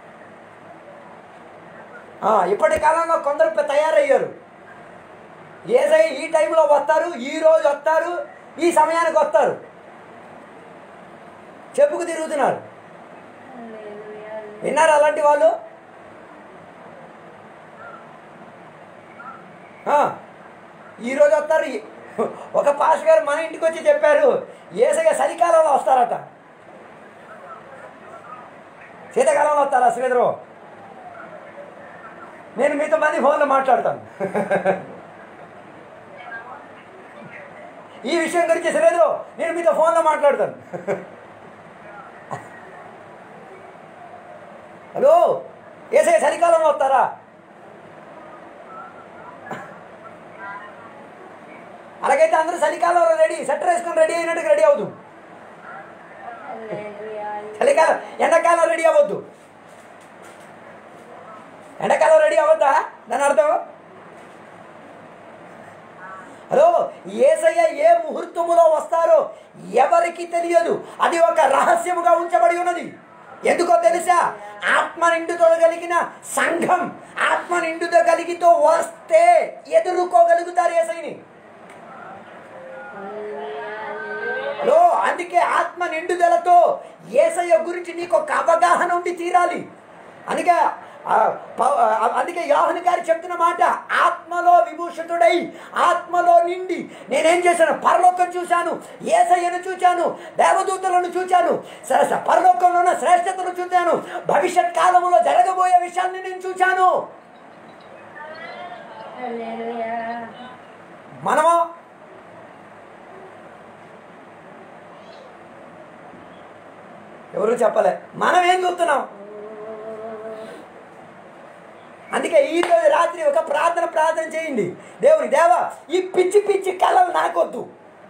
ఆ, ఇప్పటి కాలంలో కొందరు పె- తయారయ్యారు ఏదై ఈ టైంలో వస్తారు ఈ రోజు వస్తారు ఈ సమయానికి వస్తారు చెప్పుకు తిరుగుతున్నారు హల్లెలూయా విన్నారు అలాంటి వాళ్ళు ఆ, ఈరోజు వస్తారు ఈ- ఒక పాస్ గారు మన ఇంటికి వచ్చి చెప్పారు ఏసగా చలికాలంలో వస్తారట శీతాకాలంలో వస్తారా శ్రీధరు నేను మీతో మంది ఫోన్లో మాట్లాడతాను ఈ విషయం గురించి శ్రీధరు నేను మీతో ఫోన్లో మాట్లాడతాను హలో ఏసే చలికాలంలో వస్తారా అలాగైతే అందరూ చలికాలంలో రెడీ సెటర్ వేసుకొని రెడీ అయినట్టుగా రెడీ అవ్వదు హల్లెలూయా చలికాలం ఎండాకాలం రెడీ అవ్వద్దు ఎండాకాలం రెడీ అవ్వద్దా దాని అర్థం హలో ఏసయ్య ఏ ముహూర్తములో వస్తారో ఎవరికి తెలియదు అది ఒక రహస్యముగా ఉంచబడి ఉన్నది ఎందుకో తెలుసా ఆత్మ నిండుతో కలిగిన సంఘం ఆత్మ నిండుతో కలిగితో వస్తే ఎదుర్కోగలుగుతారు ఏసైని హలో అందుకే ఆత్మ నిండుదలతో ఏసయ్య గురించి నీకు ఒక అవగాహన ఉండి తీరాలి అందుకే ఆ, ప- ఆ, అందుకే యోహన్ గారు చెప్తున్న మాట ఆత్మలో విభూషితుడై ఆత్మలో నిండి నేనేం చేశాను పరలోకం చూశాను ఏసయ్యను చూశాను దేవదూతలను చూశాను శ్రేష్ట పరలోకంలో ఉన్న శ్రేష్టతను చూశాను భవిష్యత్ కాలంలో జరగబోయే విషయాన్ని నేను చూశాను హల్లెలూయా మనము ఎవరు చెప్పలే మనం ఏం చూస్తున్నాం అందుకే ఈ రోజు రాత్రి ఒక ప్రార్థన ప్రార్థన చేయండి దేవుని దేవా ఈ పిచ్చి పిచ్చి కళలు నాకొద్దు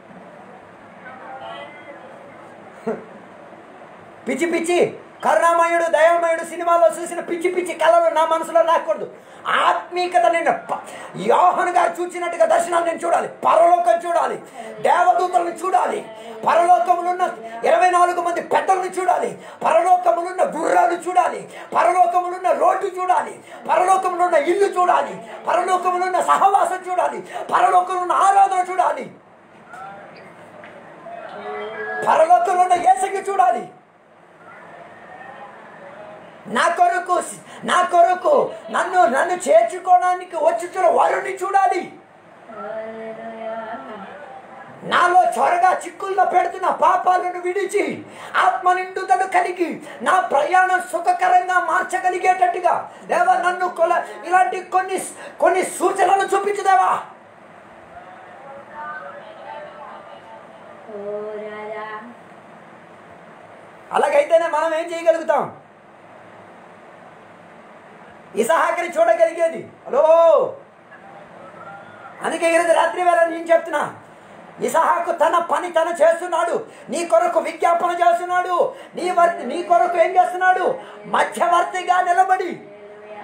పిచ్చి పిచ్చి కరుణామయుడు దయామయుడు సినిమాలో చూసిన పిచ్చి పిచ్చి కళలు నా మనసులో రాకూడదు ఆత్మీకత నేను ప- యోహన్ గారు చూసినట్టుగా దర్శనాలు నేను చూడాలి పరలోకం చూడాలి దేవదూతలను చూడాలి పరలోకములున్న ఇరవై నాలుగు మంది పెద్దలను చూడాలి పరలోకములున్న గుర్రాలు చూడాలి పరలోకములున్న రోడ్డు చూడాలి పరలోకములున్న ఇల్లు చూడాలి పరలోకములున్న సహవాసం చూడాలి పరలోకములున్న ఆరాధన చూడాలి పరలోకంలో ఉన్న ఏసకి చూడాలి నా కొరకు నా కొరకు నన్ను నన్ను చేర్చుకోవడానికి వచ్చుచున్న వరుని చూడాలి హల్లెలూయా నాలో త్వరగా చిక్కుల్లో పెడుతున్న పాపాలను విడిచి ఆత్మ నిండుదలు కలిగి నా ప్రయాణం సుఖకరంగా మార్చగలిగేటట్టుగా దేవా నన్ను కొల ఇలాంటి కొన్ని కొన్ని సూచనలు చూపించుదేవా ఓ రాజా అలాగైతేనే మనం ఏం చేయగలుగుతాం ఇసహాకని చూడగలిగేది హలో అందుకే ఈరోజు రాత్రి వేళ నేను చెప్తున్నా ఇసహాకు తన పని తను చేస్తున్నాడు నీ కొరకు విజ్ఞాపన చేస్తున్నాడు నీ వర్తి నీ కొరకు ఏం చేస్తున్నాడు మధ్యవర్తిగా నిలబడి హల్లెలూయా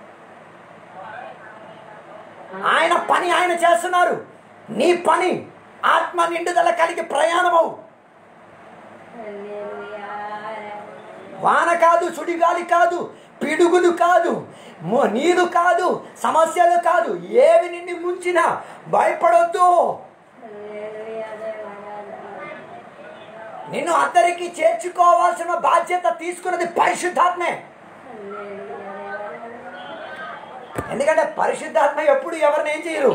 ఆయన పని ఆయన చేస్తున్నారు నీ పని ఆత్మ నిండుదల కలిగి ప్రయాణమవు హల్లెలూయా వాన కాదు సుడిగాలి కాదు పిడుగులు కాదు ము- నీరు కాదు సమస్యలు కాదు ఏవి నిన్ను ముంచినా భయపడొద్దు హల్లెలూయా దేవరాజా నిన్ను అందరికీ చేర్చుకోవాల్సిన బాధ్యత తీసుకున్నది పరిశుద్ధాత్మే హల్లెలూయా దేవరాజా ఎందుకంటే పరిశుద్ధాత్మ ఎప్పుడు ఎవరిని ఏం చేయరు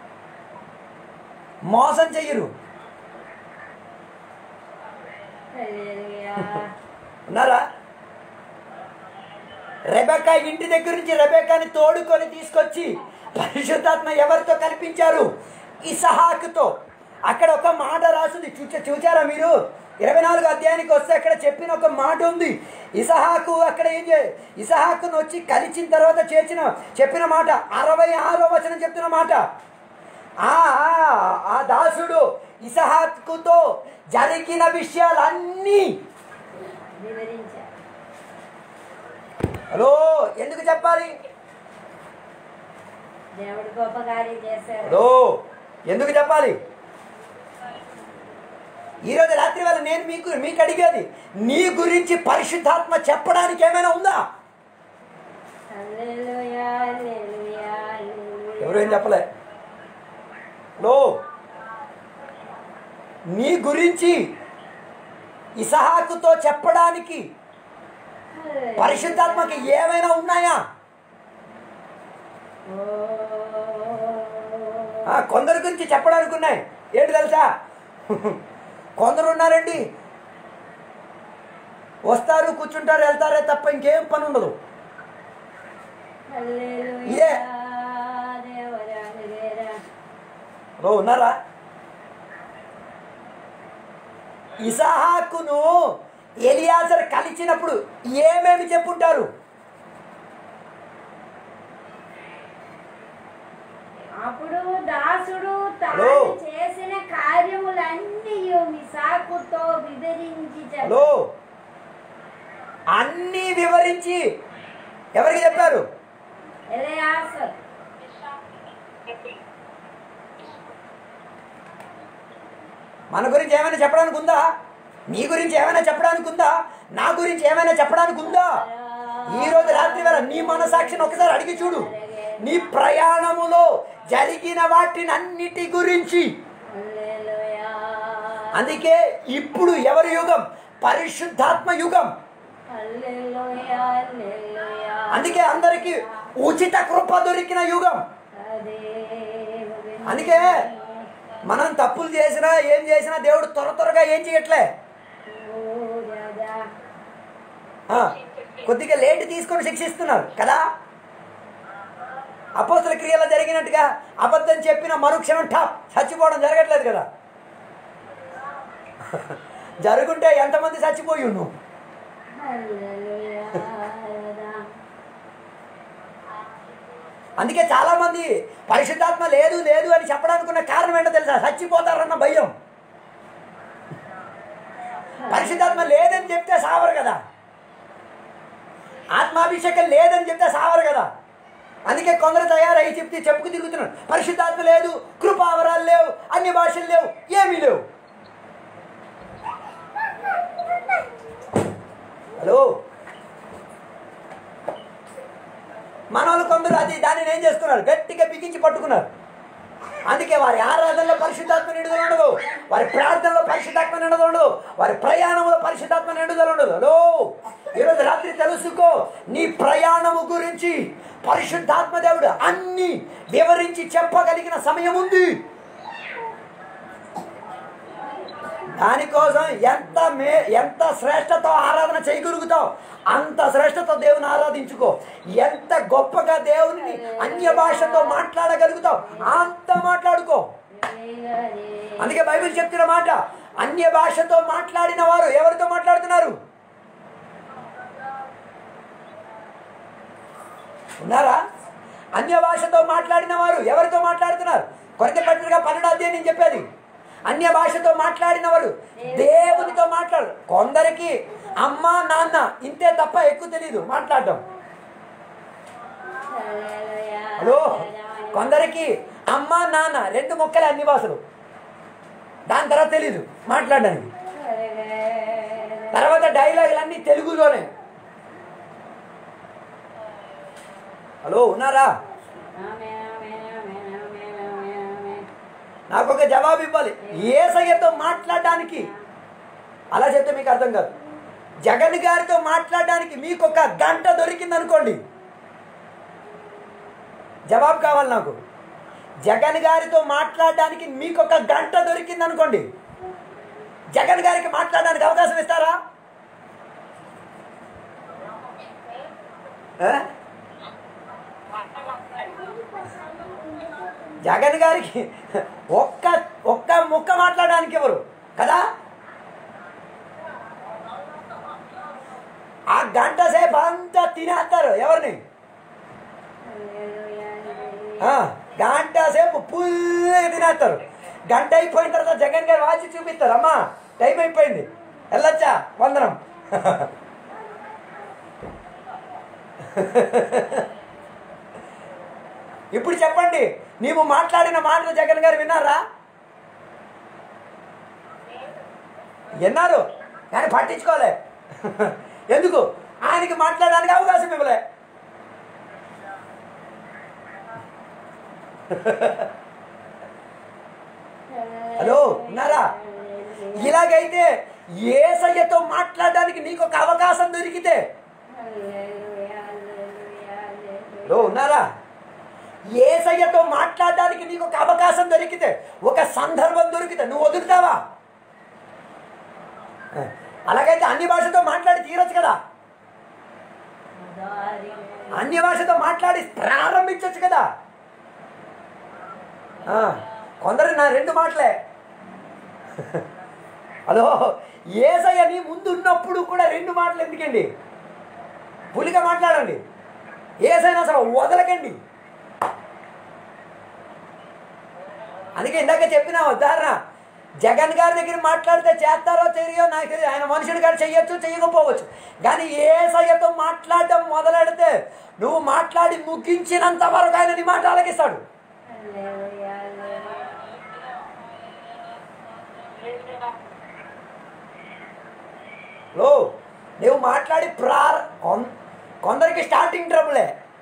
మోసం చెయ్యరు హల్లెలూయా. ఉన్నారా రెబెక్క ఇంటి దగ్గర నుంచి రెబెక్కాని తోడుకొని తీసుకొచ్చి పరిశుద్ధాత్మ ఎవరితో కనిపించారు ఇసహాకుతో అక్కడ ఒక మాట రాసింది చూచా చూచారా మీరు ఇరవై నాలుగు అధ్యాయానికి వస్తే అక్కడ చెప్పిన ఒక మాట ఉంది ఇసహాకు అక్కడ ఏం చే ఇసహాకును వచ్చి కలిసిన తర్వాత చేర్చిన చెప్పిన మాట అరవై ఆరో వచనం చెప్తున్న మాట ఆ ఆ- ఆ దాసుడు ఇసహాకుతో జరిగిన విషయాలన్నీ వివరించా హలో ఎందుకు చెప్పాలి దేవుడు గొప్ప కార్యం చేశారు హలో ఎందుకు చెప్పాలి ఈరోజు రాత్రి వేళ నేను మీకు మీకు అడిగేది నీ గురించి పరిశుద్ధాత్మ చెప్పడానికి ఏమైనా ఉందా హల్లెలూయా, హల్లెలూయా, హల్లెలూయా. ఎవరు ఏం చెప్పలే హలో నీ గురించి ఇసహాకుతో చెప్పడానికి హల్లెలూయా. పరిశుద్ధాత్మకి ఏమైనా ఉన్నాయా ఓ. ఆ, కొందరి గురించి చెప్పడానికి ఉన్నాయి ఏంటి తెలుసా కొందరు ఉన్నారండి వస్తారు కూర్చుంటారు వెళ్తారే తప్ప ఇంకేం పని ఉండదు హల్లెలూయా, ఇదే. దేవరా, హల్లెలూయా. హలో ఉన్నారా ఇసహాకును ఎలియాజర్ కలిసినప్పుడు ఏమేమి చెప్పుంటారు అప్పుడు దాసుడు తాను హలో. చేసిన కార్యములన్నీ మిసాకుతో వివరించి చెప్ప- హలో అన్నీ వివరించి ఎవరికి చెప్పారు ఎలెయాసర్. మన గురించి ఏమైనా చెప్పడానికి ఉందా నీ గురించి ఏమైనా చెప్పడానికి ఉందా నా గురించి ఏమైనా చెప్పడానికి ఉందా ఈ రోజు రాత్రి వేళ నీ మనసాక్షిని ఒకసారి అడిగి చూడు నీ ప్రయాణములో జరిగిన వాటిని అన్నిటి గురించి హల్లెలూయా. అందుకే ఇప్పుడు ఎవరి యుగం పరిశుద్ధాత్మ యుగం హల్లెలూయా, హల్లెలూయా. అందుకే అందరికి ఉచిత కృప దొరికిన యుగం అదే అందుకే మనం తప్పులు చేసినా ఏం చేసినా దేవుడు త్వర త్వరగా ఏం చేయట్లే ఓ రాజా. ఆ, కొద్దిగా లేట్ తీసుకొని శిక్షిస్తున్నారు కదా అపోస్తుల క్రియలో జరిగినట్టుగా అబద్ధం చెప్పిన మరుక్షణం టాప్ చచ్చిపోవడం జరగట్లేదు కదా జరుగుంటే ఎంతమంది చచ్చిపోయి నువ్వు హల్లెలూయా, రాజా. అందుకే చాలా మంది పరిశుద్ధాత్మ లేదు లేదు అని చెప్పడానికి ఉన్న కారణం ఏంటో తెలుసా చచ్చిపోతారన్న భయం పరిశుద్ధాత్మ లేదని చెప్తే సావరు కదా ఆత్మాభిషేకం లేదని చెప్తే సావరు కదా అందుకే కొందరు తయారై చెప్తే చెప్పుకు తిరుగుతున్నాడు పరిశుద్ధాత్మ లేదు కృపావరాలు లేవు అన్ని భాషలు లేవు ఏమీ లేవు హలో మనోళ్ళు కొందరు అది దానిని ఏం చేస్తున్నారు గట్టిగా బిగించి పట్టుకున్నారు అందుకే వారి ఆరాధనలో పరిశుద్ధాత్మ నిండుదల ఉండదు వారి ప్రార్థనలో పరిశుద్ధాత్మ నిండుదల ఉండదు వారి ప్రయాణంలో పరిశుద్ధాత్మ నిండుదల ఉండదు హలో ఈరోజు రాత్రి తెలుసుకో నీ ప్రయాణము గురించి పరిశుద్ధాత్మ దేవుడు అన్ని వివరించి చెప్పగలిగిన సమయం ఉంది దానికోసం ఎంత మే ఎంత శ్రేష్టతో ఆరాధన చేయగలుగుతావు అంత శ్రేష్టతో దేవుని ఆరాధించుకో ఎంత గొప్పగా దేవుని అన్య భాషతో మాట్లాడగలుగుతావు అంత మాట్లాడుకో అందుకే బైబిల్ చెప్తున్న మాట అన్య భాషతో మాట్లాడిన వారు ఎవరితో మాట్లాడుతున్నారు ఉన్నారా అన్య భాషతో మాట్లాడిన వారు ఎవరితో మాట్లాడుతున్నారు కొరత పత్రిక పన్నెండు అధ్యాయం నేను చెప్పేది అన్య భాషతో మాట్లాడిన వారు దేవునితో మాట్లాడు కొందరికి అమ్మ నాన్న ఇంతే తప్ప ఎక్కువ తెలియదు మాట్లాడటం హలో కొందరికి అమ్మ నాన్న రెండు మొక్కలే అన్ని భాషలు దాని తర్వాత తెలీదు మాట్లాడడానికి తర్వాత డైలాగులు అన్ని తెలుగులోనే హలో ఉన్నారా నాకు ఒక జవాబు ఇవ్వాలి ఏసయ్యతో మాట్లాడడానికి అలా చెప్తే మీకు అర్థం కాదు జగన్ గారితో మాట్లాడడానికి మీకు ఒక గంట దొరికింది అనుకోండి జవాబు కావాలి నాకు జగన్ గారితో మాట్లాడడానికి మీకు ఒక గంట దొరికింది అనుకోండి జగన్ గారికి మాట్లాడడానికి అవకాశం ఇస్తారా ఆ? జగన్ గారికి ఒక్క ఒక్క ముక్క మాట్లాడడానికి ఎవరు కదా ఆ గంట సేపు అంతా తినేస్తారు ఎవరిని ఆ, గంట సేపు పుల్గా తినేస్తారు గంట అయిపోయిన తర్వాత జగన్ గారు వాచి చూపిస్తారు అమ్మా టైం అయిపోయింది వెళ్ళొచ్చా వందనం ఇప్పుడు చెప్పండి నీవు మాట్లాడిన మాటలు జగన్ గారు విన్నారా విన్నారు కానీ పట్టించుకోలే ఎందుకు ఆయనకి మాట్లాడడానికి అవకాశం ఇవ్వలే హలో ఉన్నారా ఇలాగైతే ఏసయ్యతో మాట్లాడడానికి నీకు ఒక అవకాశం దొరికితే హలో ఉన్నారా ఏసయ్యతో మాట్లాడడానికి నీకు ఒక అవకాశం దొరికితే ఒక సందర్భం దొరికితే నువ్వు వదులుతావా అలాగైతే అన్ని భాషతో మాట్లాడి తీరొచ్చు కదా అన్య భాషతో మాట్లాడి ప్రారంభించవచ్చు కదా ఆ, కొందరు నా రెండు మాటలే హలో ఏసయ్య నీ ముందు ఉన్నప్పుడు కూడా రెండు మాటలు ఎందుకండి పులిగా మాట్లాడండి ఏసైనా అసలు వదలకండి అందుకే ఇందాక చెప్పిన ఉదాహరణ జగన్ గారి దగ్గర మాట్లాడితే చేస్తారో చేయో నాకు తెలియదు ఆయన మనుషుడు గారు చెయ్యొచ్చు చెయ్యకపోవచ్చు కానీ ఏ సయ్యతో మాట్లాడడం మొదలెడితే నువ్వు మాట్లాడి ముగించినంత వరకు ఆయన నీ మాట ఆలకిస్తాడు లో నువ్వు మాట్లాడి ప్రార కొన్- కొందరికి స్టార్టింగ్ ట్రబులే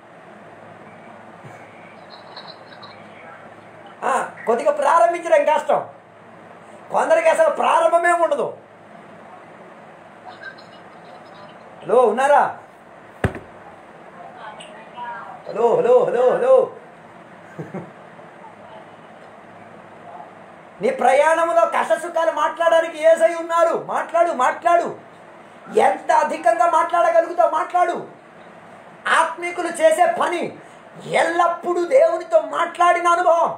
ఆ, కొద్దిగా ప్రారంభించడం కష్టం కొందరికి అసలు ప్రారంభమే ఉండదు హలో ఉన్నారా హలో హలో హలో హలో నీ ప్రయాణంలో కష్ట సుఖాలు మాట్లాడడానికి ఏసై ఉన్నారు మాట్లాడు మాట్లాడు ఎంత అధికంగా మాట్లాడగలుగుతావు మాట్లాడు ఆత్మీకులు చేసే పని ఎల్లప్పుడూ దేవునితో మాట్లాడిన అనుభవం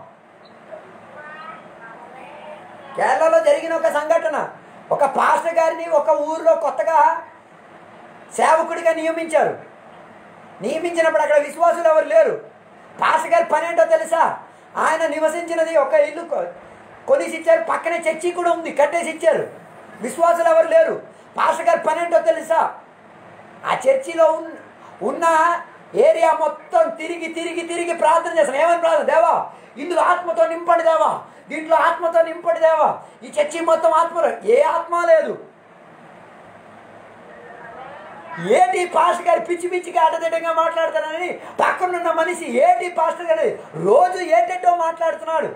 కేరళలో జరిగిన ఒక సంఘటన ఒక పాస్టర్ గారిని ఒక ఊరిలో కొత్తగా సేవకుడిగా నియమించారు నియమించినప్పుడు అక్కడ విశ్వాసులు ఎవరు లేరు పాస్టర్ గారి పని ఏంటో తెలుసా ఆయన నివసించినది ఒక ఇల్లు కొ- కొనేసి ఇచ్చారు పక్కనే చర్చి కూడా ఉంది కట్టేసి ఇచ్చారు విశ్వాసులు ఎవరు లేరు పాస్టర్ గారి పని ఏంటో తెలుసా ఆ చర్చిలో ఉన్న ఉన్న ఏరియా మొత్తం తిరిగి తిరిగి తిరిగి ప్రార్థన చేస్తాను ఏమని ప్రార్థన దేవా ఇందులో ఆత్మతో నింపండి దేవా దీంట్లో ఆత్మతో నింపండి దేవా ఈ చర్చి మొత్తం ఆత్మలో ఏ ఆత్మ లేదు ఏటి పాస్టర్ గారు పిచ్చి పిచ్చిగా అడ్డదిడ్డంగా మాట్లాడుతున్నానని పక్కనున్న మనిషి ఏటి పాస్టర్ గారు రోజు ఏటేటో మాట్లాడుతున్నాడు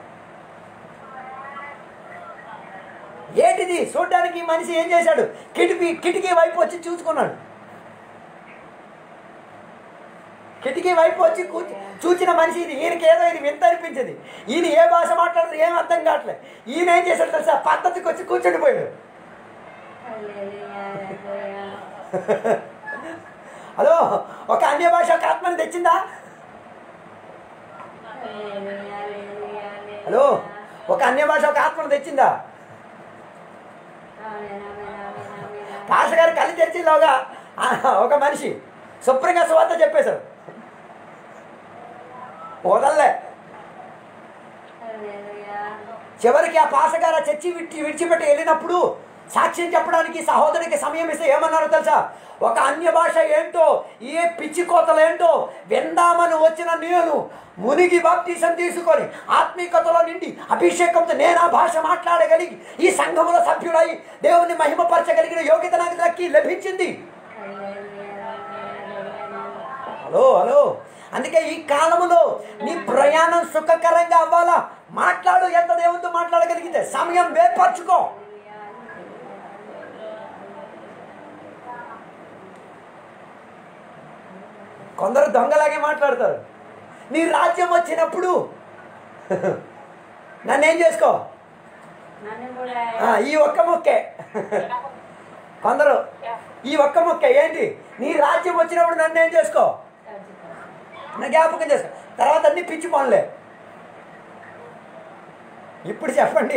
ఏటిది చూడ్డానికి ఈ మనిషి ఏం చేశాడు కిటికీ కిటికీ వైపు వచ్చి చూసుకున్నాడు కిటికీ వైపు వచ్చి కూర్చు చూసిన మనిషి ఇది ఈయనకి ఏదో ఇది వింత అనిపించింది ఈయన ఏ భాష మాట్లాడుతూ ఏం అర్థం కావట్లేదు ఈయన ఏం చేశాడు తెలుసా పద్ధతికి వచ్చి కూర్చుండిపోయాడు హలో ఒక అన్య భాష ఒక ఆత్మని తెచ్చిందా హలో ఒక అన్య భాష ఒక ఆత్మను తెచ్చిందా పాష గారు కళ్ళు తెరిచేలోగా ఆ, ఒక మనిషి శుభ్రంగా సువార్త చెప్పేశారు వదల్లే చివరికి ఆ పాసగారు ఆ చర్చి విడిచి విడిచిపెట్టి వెళ్ళినప్పుడు సాక్ష్యం చెప్పడానికి సహోదరికి సమయం ఇస్తే ఏమన్నారో తెలుసా ఒక అన్య భాష ఏంటో ఏ పిచ్చి కోతలు ఏంటో విందామని వచ్చిన నేను మునిగి బాప్తీసం తీసుకొని ఆత్మీయతలో నిండి అభిషేకంతో నేను ఆ భాష మాట్లాడగలిగి ఈ సంఘములో సభ్యుడై దేవుని మహిమపరచగలిగిన యోగ్యత నాకు దక్కి లభించింది హలో హలో అందుకే ఈ కాలములో నీ ప్రయాణం సుఖకరంగా అవ్వాలా మాట్లాడు ఎంత దేవునితో మాట్లాడగలిగితే సమయం వేర్పరచుకో కొందరు దొంగలాగే మాట్లాడతారు నీ రాజ్యం వచ్చినప్పుడు నన్నేం చేసుకో నన్ను కూడా ఆ, ఈ ఒక్క మొక్కే కొందరు ఈ ఒక్క మొక్కే ఏంటి నీ రాజ్యం వచ్చినప్పుడు నన్ను ఏం చేసుకో నా జ్ఞాపకం చేసుకో తర్వాత అన్ని పిచ్చి పనులే ఇప్పుడు చెప్పండి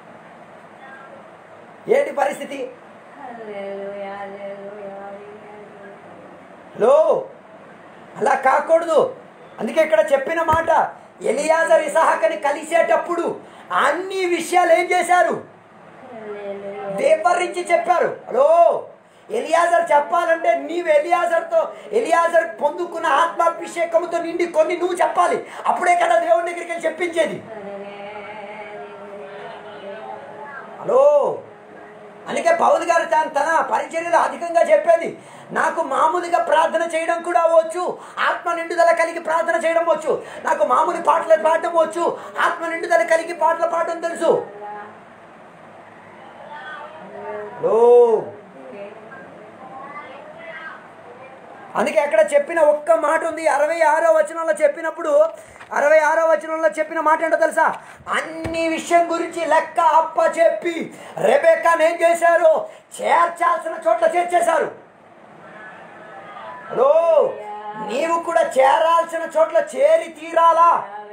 ఏంటి పరిస్థితి హల్లెలూయా, హల్లెలూయా, హల్లెలూయా. లో అలా కాకూడదు అందుకే ఇక్కడ చెప్పిన మాట ఎలియాజర్ ఇసహాకని కలిసేటప్పుడు అన్ని విషయాలు ఏం చేశారు హల్లెలూయా. దేపరించి చెప్పారు హలో ఎలియాజర్ చెప్పాలంటే నీవు ఎలియాజర్తో ఎలియాజర్ పొందుకున్న ఆత్మాభిషేకంతో నిండి కొన్ని నువ్వు చెప్పాలి అప్పుడే కదా దేవుని దగ్గరికి వెళ్ళి చెప్పించేది హలో అందుకే పౌలు గారు తన తన పరిచర్యలో అధికంగా చెప్పేది నాకు మామూలుగా ప్రార్థన చేయడం కూడా వచ్చు ఆత్మ నిండుదల కలిగి ప్రార్థన చేయడం వచ్చు నాకు మామూలు పాటలు పాడడం వచ్చు ఆత్మ నిండుదల కలిగి పాటలు పాడడం తెలుసు హలో అందుకే అక్కడ చెప్పిన ఒక్క మాట ఉంది అరవై ఆరో వచనంలో చెప్పినప్పుడు అరవై ఆరో వచనంలో చెప్పిన మాట ఏంటో తెలుసా అన్ని విషయం గురించి లెక్క అప్ప చెప్పి రెబెకాన్ ఏం చేశారు చేర్చాల్సిన చోట్ల చేర్చేశారు హలో నీవు కూడా చేరాల్సిన చోట్ల చేరి తీరాలా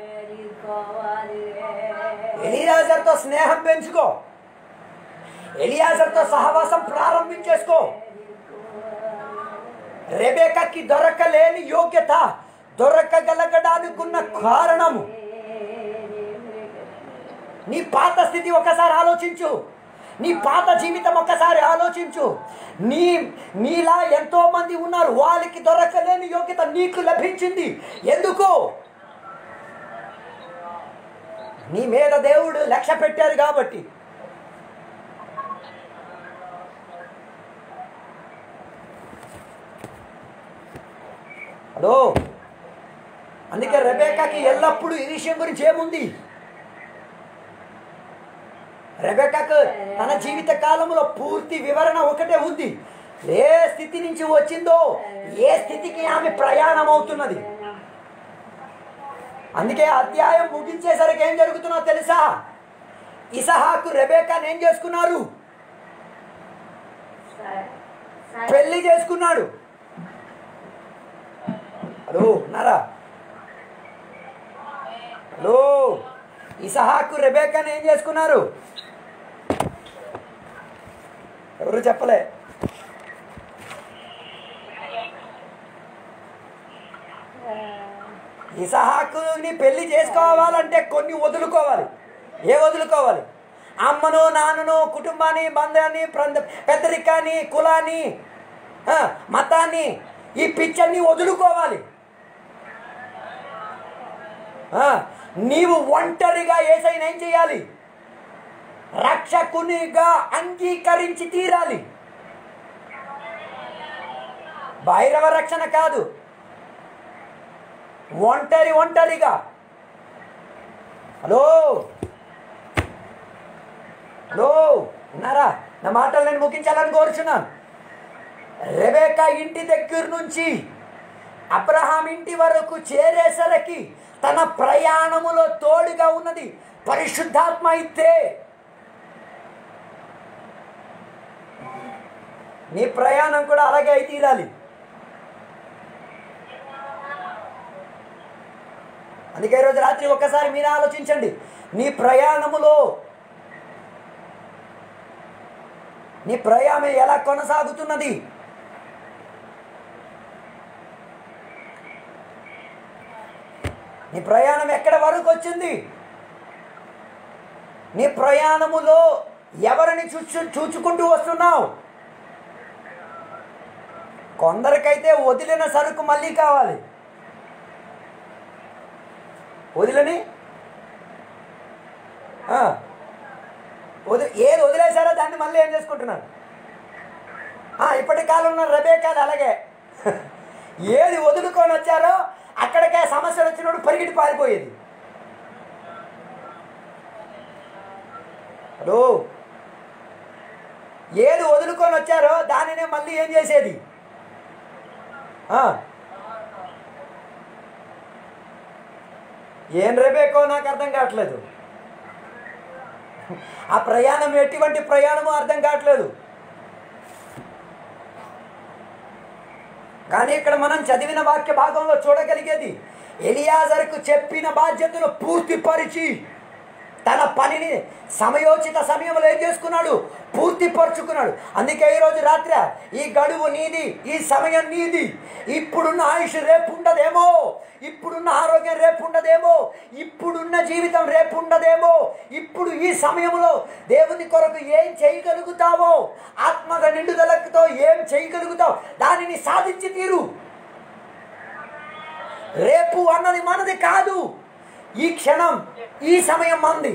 ఎలియాజర్తో స్నేహం పెంచుకో ఎలియాజర్తో సహవాసం ప్రారంభించేసుకో రెబేకకి దొరకలేని యోగ్యత దొరకగలగడానికున్న కారణము నీ పాత స్థితి ఒకసారి ఆలోచించు నీ పాత జీవితం ఒకసారి ఆలోచించు నీ నీలా ఎంతో మంది ఉన్నారు వాళ్ళకి దొరకలేని యోగ్యత నీకు లభించింది ఎందుకు నీ మీద దేవుడు లక్ష్య పెట్టారు కాబట్టి హలో అందుకే రెబేకాకి ఎల్లప్పుడూ ఈ విషయం గురించి ఏముంది రెబేకాకు తన జీవిత కాలంలో పూర్తి వివరణ ఒకటే ఉంది ఏ స్థితి నుంచి వచ్చిందో ఏ స్థితికి ఆమె ప్రయాణం అవుతున్నది అందుకే అధ్యాయం ముగించేసరికి ఏం జరుగుతుందో తెలుసా ఇసహాకు రెబేకాని ఏం చేసుకున్నారు పెళ్లి చేసుకున్నాడు హలో ఉన్నారా హలో ఇసహాకు రెబేకాని ఏం చేసుకున్నారు ఎవరు చెప్పలే ఇసహాకుని పెళ్లి చేసుకోవాలంటే కొన్ని వదులుకోవాలి ఏ వదులుకోవాలి అమ్మను నాన్నను కుటుంబాన్ని బంధాన్ని ప్రంద- పెద్దరికాన్ని కులాన్ని ఆ, మతాన్ని ఈ పిచ్చర్ని వదులుకోవాలి ఆ, నీవు ఒంటరిగా ఏసైనా ఏం చేయాలి రక్షకునిగా అంగీకరించి తీరాలి భైరవ రక్షణ కాదు ఒంటరి ఒంటరిగా హలో హలో ఉన్నారా నా మాటలు నేను ముగించాలని కోరుచున్నాను రెబేకా ఇంటి దగ్గర నుంచి అబ్రహాం ఇంటి వరకు చేరేసరికి తన ప్రయాణములో తోడుగా ఉన్నది పరిశుద్ధాత్మ అయితే నీ ప్రయాణం కూడా అలాగే అయి తీరాలి అందుకే ఈరోజు రాత్రి ఒక్కసారి మీరు ఆలోచించండి నీ ప్రయాణములో నీ ప్రయాణం ఎలా కొనసాగుతున్నది నీ ప్రయాణం ఎక్కడ వరకు వచ్చింది నీ ప్రయాణములో ఎవరిని చూచు చూచుకుంటూ వస్తున్నావు కొందరికైతే వదిలిన సరుకు మళ్ళీ కావాలి వదిలని ఆ, వది ఏది వదిలేశారో దాన్ని మళ్ళీ ఏం చేసుకుంటున్నారు ఆ, ఇప్పటి కాలంలో రబేకాలు అలాగే ఏది వదులుకొని వచ్చారో అక్కడికే సమస్యలు వచ్చినప్పుడు పరిగెట్టి పారిపోయేది హలో ఏది వదులుకొని వచ్చారో దానినే మళ్ళీ ఏం చేసేది ఆ. ఏం రేబేకో నాకు అర్థం కావట్లేదు ఆ ప్రయాణం ఎటువంటి ప్రయాణమో అర్థం కావట్లేదు కానీ ఇక్కడ మనం చదివిన వాక్య భాగంలో చూడగలిగేది ఎలియాజర్కు చెప్పిన బాధ్యతను పూర్తిపరిచి తన పనిని సమయోచిత సమయంలో ఏం చేసుకున్నాడు పూర్తిపరుచుకున్నాడు అందుకే ఈరోజు రాత్రి ఈ గడువు నీది ఈ సమయం నీది ఇప్పుడున్న ఆయుష్ రేపు ఉండదేమో ఇప్పుడున్న ఆరోగ్యం రేపు ఉండదేమో ఇప్పుడున్న జీవితం రేపు ఉండదేమో ఇప్పుడు ఈ సమయంలో దేవుని కొరకు ఏం చేయగలుగుతావో ఆత్మగ నిండుదలతో ఏం చేయగలుగుతావు దానిని సాధించి తీరు రేపు అన్నది మనది కాదు ఈ క్షణం ఈ సమయం మంది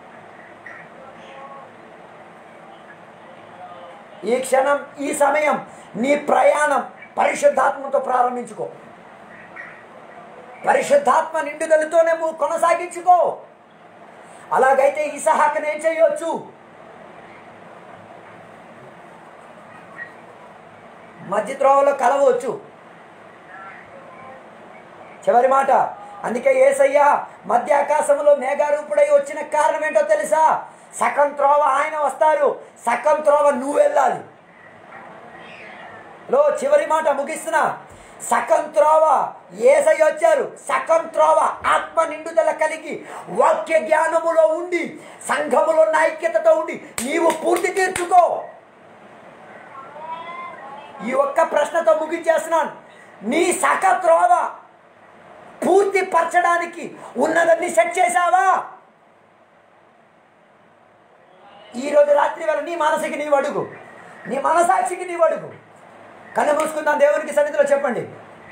ఈ క్షణం ఈ సమయం నీ ప్రయాణం పరిశుద్ధాత్మతో ప్రారంభించుకో పరిశుద్ధాత్మ నిండుదలతోనే నువ్వు కొనసాగించుకో అలాగైతే ఇసహాకను ఏం చేయొచ్చు మధ్య త్రోవలో కలవచ్చు చివరి మాట అందుకే ఏసయ్య మధ్య ఆకాశంలో మేఘారూపుడై వచ్చిన కారణం ఏంటో తెలుసా సగం త్రోవ ఆయన వస్తారు సగం త్రోవ నువ్వు వెళ్ళాలి లో చివరి మాట ముగిస్తున్నా సగం త్రోవ ఏసయ్య వచ్చారు సగం త్రోవ ఆత్మ నిండుదల కలిగి వాక్య జ్ఞానములో ఉండి సంఘములో ఉన్న ఐక్యతతో ఉండి నీవు పూర్తి తీర్చుకో ఈ ఒక్క ప్రశ్నతో ముగించేస్తున్నాను నీ సక త్రోవ పూర్తి పరచడానికి ఉన్నదాన్ని సెట్ చేశావా ఈరోజు రాత్రి వేళ నీ మనసుకి నీవు అడుగు నీ మనసాక్షికి నీవు అడుగు కన్ను మూసుకుందాం దేవునికి సన్నిధిలో చెప్పండి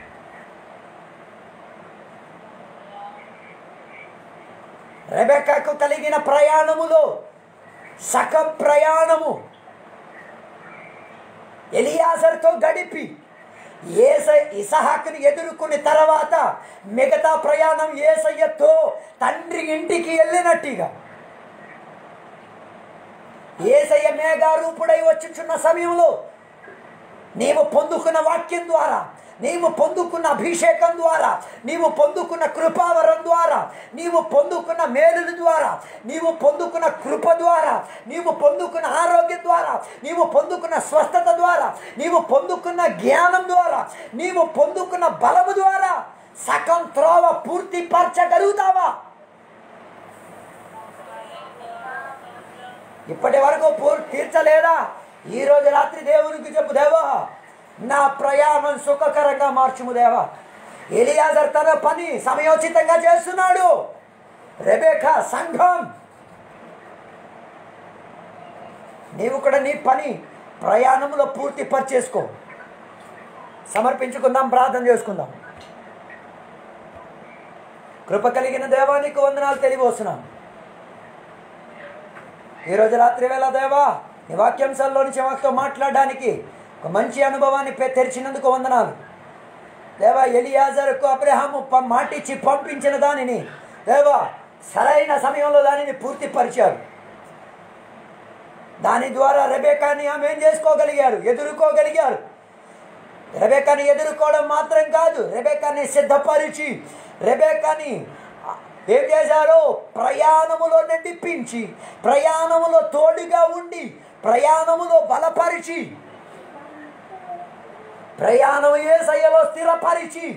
రెబెక్కకు కలిగిన ప్రయాణములో సక ప్రయాణము ఎలియాజర్తో గడిపి ఏస ఇసహాకుని ఎదుర్కొన్న తర్వాత మిగతా ప్రయాణం ఏసయ్యతో తండ్రి ఇంటికి వెళ్ళినట్టుగా ఏసయ్య మేఘారూపుడై వచ్చుచున్న సమయంలో నీవు పొందుకున్న వాక్యం ద్వారా నీవు పొందుకున్న అభిషేకం ద్వారా నీవు పొందుకున్న కృపావరం ద్వారా నీవు పొందుకున్న మేలుల ద్వారా నీవు పొందుకున్న కృప ద్వారా నీవు పొందుకున్న ఆరోగ్యం ద్వారా నీవు పొందుకున్న స్వస్థత ద్వారా నీవు పొందుకున్న జ్ఞానం ద్వారా నీవు పొందుకున్న బలము ద్వారా సగం త్రోవ పూర్తి పరచగలుగుతావా ఇప్పటి వరకు పూర్తి తీర్చలేదా ఈరోజు రాత్రి దేవునికి చెప్పు దేవా నా ప్రయాణం సుఖకరంగా మార్చుము దేవా ఎలియాజర్ తన పని సమయోచితంగా చేస్తున్నాడు రెబేకా సంఘం నీవు కూడా నీ పని ప్రయాణంలో పూర్తి పరిచేసుకో సమర్పించుకుందాం ప్రార్థన చేసుకుందాం కృప కలిగిన దేవానికి వందనాలు తెలియవస్తున్నాం ఈరోజు రాత్రి వేళ దేవా నీ వాక్యాంశాల్లో నుంచి మాతో మాట్లాడడానికి ఒక మంచి అనుభవాన్ని పె- తెరిచినందుకు వందనాలు దేవా ఎలియాజరుకు అబ్రహాము ప- మాటిచ్చి పంపించిన దానిని దేవా సరైన సమయంలో దానిని పూర్తి పరిచారు దాని ద్వారా రెబేకాని ఆమె ఏం చేసుకోగలిగారు ఎదుర్కోగలిగారు రెబేకాని ఎదుర్కోవడం మాత్రం కాదు రెబేకాని సిద్ధపరిచి రెబేకాని ఏం చేశారు ప్రయాణములో నడిపించి ప్రయాణములో తోడుగా ఉండి ప్రయాణములో బలపరిచి ప్రయాణం ఏ సయ్యలో స్థిరపరిచి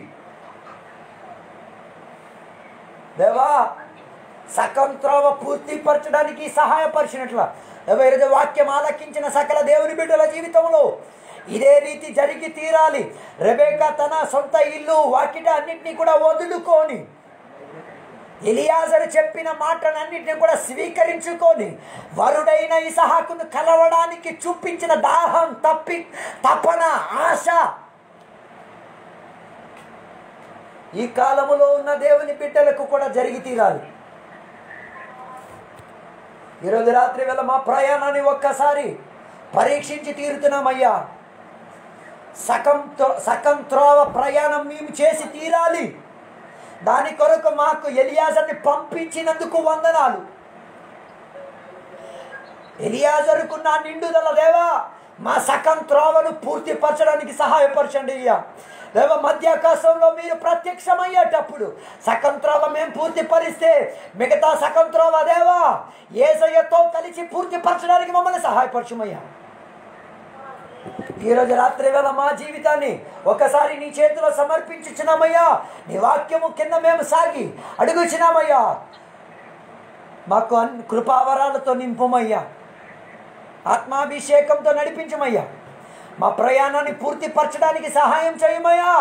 దేవా సకం త్రోవ పూర్తిపరచడానికి సహాయపరిచినట్ల దేవా ఈరోజు వాక్యం ఆలకించిన సకల దేవుని బిడ్డల జీవితంలో ఇదే రీతి జరిగి తీరాలి రెబేకా తన సొంత ఇల్లు వాకిట అన్నింటినీ కూడా వదులుకొని ఎలియాజరు చెప్పిన మాటలన్నింటినీ కూడా స్వీకరించుకొని వరుడైన ఇసహాకును కలవడానికి చూపించిన దాహం తప్పి తపన ఆశ ఈ కాలములో ఉన్న దేవుని బిడ్డలకు కూడా జరిగి తీరాలి ఈరోజు రాత్రి వేళ మా ప్రయాణాన్ని ఒక్కసారి పరీక్షించి తీరుతున్నామయ్యా సకం త్రో- సకం త్రోవ ప్రయాణం మేము చేసి తీరాలి దాని కొరకు మాకు ఎలియాజర్ని పంపించినందుకు వందనాలు ఎలియాజరుకు నా నిండుదల దేవా మా సకం త్రోవను పూర్తిపరచడానికి సహాయపరచండి అయ్యా దేవ మధ్యాకాశంలో మీరు ప్రత్యక్షమయ్యేటప్పుడు సకం త్రోవ మేము పూర్తిపరిస్తే మిగతా సకం త్రోవ దేవా ఏసయ్యతో కలిసి పూర్తిపరచడానికి మమ్మల్ని సహాయపరచమయ్యా ఈరోజు రాత్రి వేళ మా జీవితాన్ని ఒకసారి నీ చేతిలో సమర్పించుచున్నామయ్యా నీ వాక్యము కింద మేము సాగి అడుగుచున్నామయ్యా మాకు అన్ కృపావరాలతో నింపమయ్యా ఆత్మాభిషేకంతో నడిపించమయ్యా మా ప్రయాణాన్ని పూర్తిపరచడానికి సహాయం చేయమయ్యా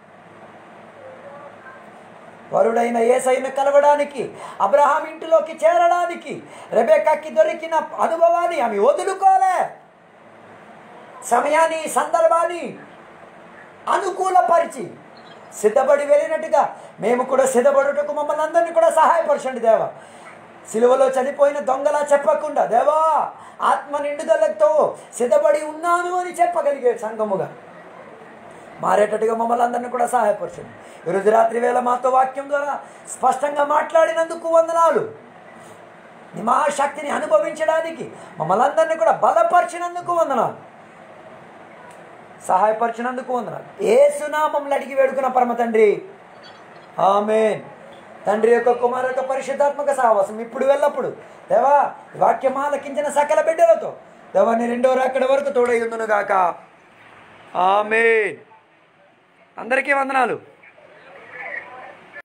వరుడైన ఏసైను కలవడానికి అబ్రహాం ఇంటిలోకి చేరడానికి రెబేకాకి దొరికిన అనుభవాన్ని ఆమె వదులుకోలే సమయాన్ని సందర్భాన్ని అనుకూలపరిచి సిద్ధపడి వెళ్ళినట్టుగా మేము కూడా సిద్ధపడుటకు మమ్మల్ని అందరినీ కూడా సహాయపరచండి దేవా సిలువలో చనిపోయిన దొంగలా చెప్పకుండా దేవా ఆత్మ నిండుదలతో సిద్ధపడి ఉన్నాను అని చెప్పగలిగే సంఘముగా మారేటట్టుగా మమ్మల్ని అందరినీ కూడా సహాయపరచండి ఈరోజు రాత్రి వేళ మాతో వాక్యం ద్వారా స్పష్టంగా మాట్లాడినందుకు వందనాలు నీ మహాశక్తిని అనుభవించడానికి మమ్మల్ని అందరినీ కూడా బలపరిచినందుకు వందనాలు సహాయపరిచినందుకు వందనాలు ఏ సునామంలో అడిగి వేడుకున్న పరమ తండ్రి ఆమెన్ తండ్రి యొక్క కుమారు యొక్క పరిశుద్ధాత్మక సహవాసం ఇప్పుడు వెళ్ళప్పుడు దేవా ఈ వాక్యం ఆలకించిన సకల బిడ్డలతో దేవా నీ రెండో రాకడ వరకు తోడై ఉందును గాక ఆమెన్ అందరికీ వందనాలు